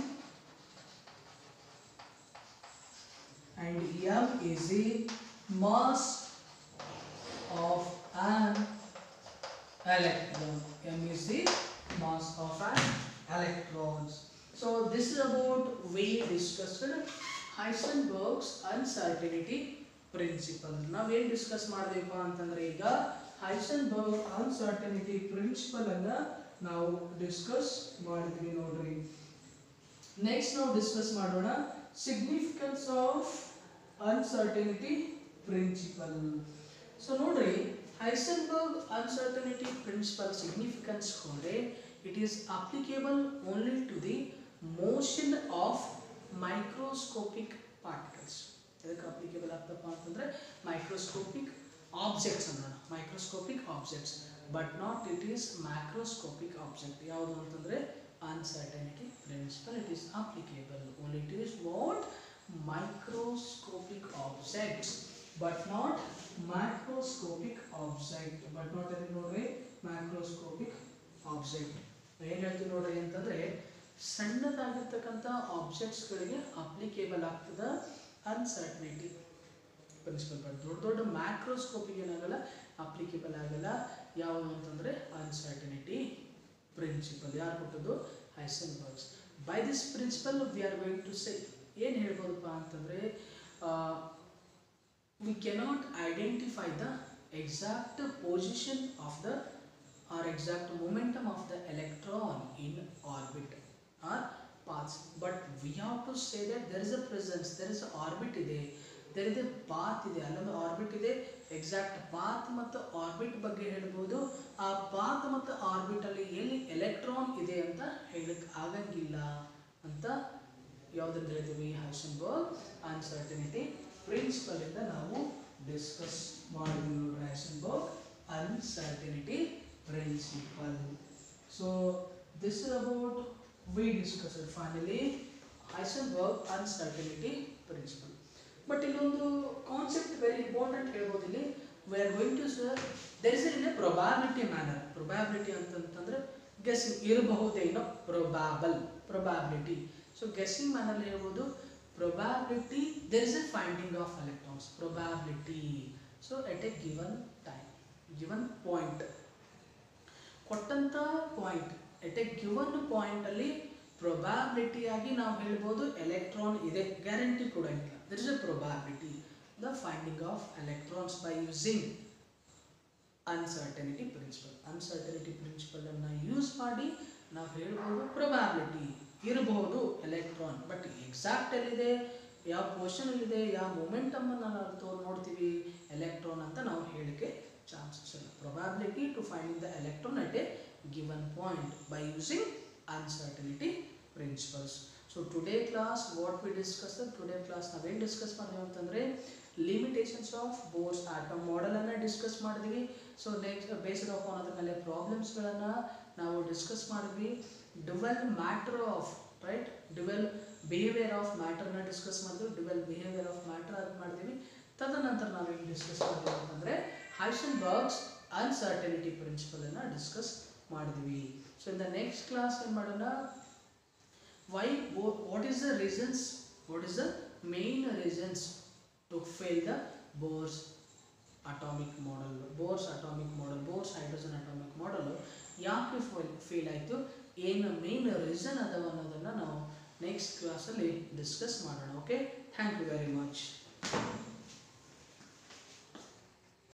and m is the mass of an electron m is the mass of an electrons so this is about we discussed heisenberg's uncertainty principle ನಾವೇನ್ discuss ಮಾಡಿದೆಪ್ಪ ಅಂತಂದ್ರೆ ಈಗ Heisenberg uncertainty principle ಅನ್ನ ನಾವು discuss ಮಾಡಿದ್ವಿ ನೋಡ್ರಿ next ನಾವು discuss ಮಾಡೋಣ significance of uncertainty principle so ನೋಡ್ರಿ ಹೈಸನ್ಬರ್ಗ್ ಅನ್ಸರ್ಟನಿಟಿ ಪ್ರಿನ್ಸಿಪಲ್ ಸಿಗ್ನಿಫಿಕೆನ್ಸ್ ಹೋದ್ರೆ it is applicable only to the motion of microscopic particles ಇದಕ್ಕೆ ಅಪ್ಲಿಕೇಬಲ್ ಆಗ್ತಪ್ಪ ಅಂತಂದ್ರೆ ಮೈಕ್ರೋಸ್ಕೋಪಿಕ್ ಆಬ್ಜೆಕ್ಟ್ಸ್ ಅನ್ನೋಣ microscopic objects but not it is macroscopic object ಯಾವುದು ಅಂತಂದ್ರೆ uncertainty principle it is applicable only it is what microscopic objects but not macroscopic object but not ಎಲ್ಲಿ ನೋಡ್ರಿ macroscopic object ಏನು ಹೇಳ್ತೀವಿ ನೋಡ್ರಿ ಅಂತಂದ್ರೆ ಸಣ್ಣದಾಗಿರ್ತಕ್ಕಂಥ ಆಬ್ಜೆಕ್ಟ್ಸ್ಗಳಿಗೆ ಅಪ್ಲಿಕೇಬಲ್ ಆಗ್ತದ ಅನ್ಸರ್ಟನಿಟಿ ಪ್ರಿನ್ಸಿಪಲ್ ಬಟ್ ದೊಡ್ಡ ದೊಡ್ಡ ಮ್ಯಾಕ್ರೋಸ್ಕೋಪಿಗೆ ಏನಾಗಲ್ಲ ಅಪ್ಲಿಕೇಬಲ್ ಆಗಲ್ಲ ಯಾವುದು ಅಂತಂದರೆ ಅನ್ಸರ್ಟನಿಟಿ ಪ್ರಿನ್ಸಿಪಲ್ ಯಾರು ಕೊಟ್ಟದ್ದು Heisenberg's by this principle we are going to say ಏನು ಹೇಳ್ಬೋದಪ್ಪ ಅಂತಂದರೆ we cannot identify the exact position of the or exact momentum of the electron in orbit or paths but we have to say that there is a presence there is a orbit ಇದೆ there ಇದೆ path ಇದೆ ಅಲ್ಲೊಂದು orbit ಇದೆ exact path ಮತ್ತು orbit ಬಗ್ಗೆ ಹೇಳ್ಬೋದು ಆ path ಮತ್ತು ಆರ್ಬಿಟ್ ಅಲ್ಲಿ ಎಲ್ಲಿ ಎಲೆಕ್ಟ್ರಾನ್ ಇದೆ ಅಂತ ಹೇಳಕ್ ಆಗಂಗಿಲ್ಲ ಅಂತ ಯಾವುದನ್ನು ಹೇಳ್ತೀವಿ ಹೈಸನ್ಬರ್ಗ್ ಅನ್ಸರ್ಟನಿಟಿ ಪ್ರಿನ್ಸಿಪಲ್ ಇಂದ ನಾವು ಡಿಸ್ಕಸ್ ಮಾಡಿದ್ವಿ ನೋಡ್ರಿ Heisenberg uncertainty principle so this is about we discuss finally Heisenberg uncertainty principle but ಇಲ್ಲೊಂದು ಕಾನ್ಸೆಪ್ಟ್ ವೆರಿ ಇಂಪಾರ್ಟೆಂಟ್ ಹೇಳ್ಬೋದು ಇಲ್ಲಿ we are going to say there is in a probability manner probability ಅಂತಂತಂದ್ರೆ guessing ಇರಬಹುದೇನೋ probable probability so guessing ಮ್ಯಾನಲ್ಲಿ ಹೇಳ್ಬೋದು probability there is a finding of electrons probability so at a given time given point ಕೊಟ್ಟಂತ point at a given point ಅಲ್ಲಿ probability ಆಗಿ ನಾವು ಹೇಳ್ಬೋದು electron ಇದೆ ಗ್ಯಾರಂಟಿ ಕೊಡಂಗಿಲ್ಲ there is a probability the finding of electrons by using uncertainty principle uncertainty principle ಅನ್ನ use ಮಾಡಿ ನಾವು ಹೇಳ್ಬೋದು ಪ್ರೊಬ್ಯಾಬಿಲಿಟಿ ಇರಬಹುದು ಎಲೆಕ್ಟ್ರಾನ್ ಬಟ್ ಎಕ್ಸಾಕ್ಟ್ ಎಲ್ಲಿದೆ ಯಾವ ಪೋರ್ಷನ್ ಅಲ್ಲಿದೆ ಯಾವ ಮೊಮೆಂಟಮ್ ಅನ್ನು ನಾವು ತೋ- ನೋಡ್ತೀವಿ ಎಲೆಕ್ಟ್ರಾನ್ ಅಂತ ನಾವು ಹೇಳಿಕೆ ಚಾನ್ಸಸ್ ಇಲ್ಲ probability to finding the electron at a given point by using uncertainty principles so today class what we discuss today class ನಾವೇನು ಡಿಸ್ಕಸ್ ಮಾಡಿದ್ವಿ ಅಂತಂದರೆ ಲಿಮಿಟೇಷನ್ಸ್ ಆಫ್ ಬೋರ್ಸ್ ಆಟಮ್ ಮಾಡೆಲನ್ನು ಡಿಸ್ಕಸ್ ಮಾಡಿದ್ವಿ ಸೊ ನೆಕ್ಸ್ಟ್ ಬೇಸ್ಡ್ ಆಫ್ ಅದ್ರ ಮೇಲೆ ಪ್ರಾಬ್ಲಮ್ಸ್ಗಳನ್ನು ನಾವು ಡಿಸ್ಕಸ್ ಮಾಡಿದ್ವಿ dual matter of right dual behaviour of ಮ್ಯಾಟರ್ನ ಡಿಸ್ಕಸ್ ಮಾಡಿದ್ವಿ ಡುವೆಲ್ ಬಿಹೇವಿಯರ್ ಆಫ್ ಮ್ಯಾಟರ್ ಅದು ಮಾಡಿದ್ವಿ ತದನಂತರ ನಾವೇನು ಡಿಸ್ಕಸ್ ಮಾಡಿದ್ವಿ ಅಂತಂದರೆ ಹೈಸನ್ ಬರ್ಗ್ಸ್ ಅನ್ಸರ್ಟನಿಟಿ ಪ್ರಿನ್ಸಿಪಲನ್ನು ಡಿಸ್ಕಸ್ ಮಾಡಿದ್ವಿ so in the next class ಏನು ಮಾಡೋಣ why wo- what is the reasons what is the main reasons to fail the bohr's atomic model bohr's atomic model bohr's hydrogen atomic model ಯಾಕೆ fail ಆಯಿತು ಏನು main reason ಅದಾವ ಅನ್ನೋದನ್ನು ನಾವು next ಕ್ಲಾಸಲ್ಲಿ discuss ಮಾಡೋಣ okay thank you very much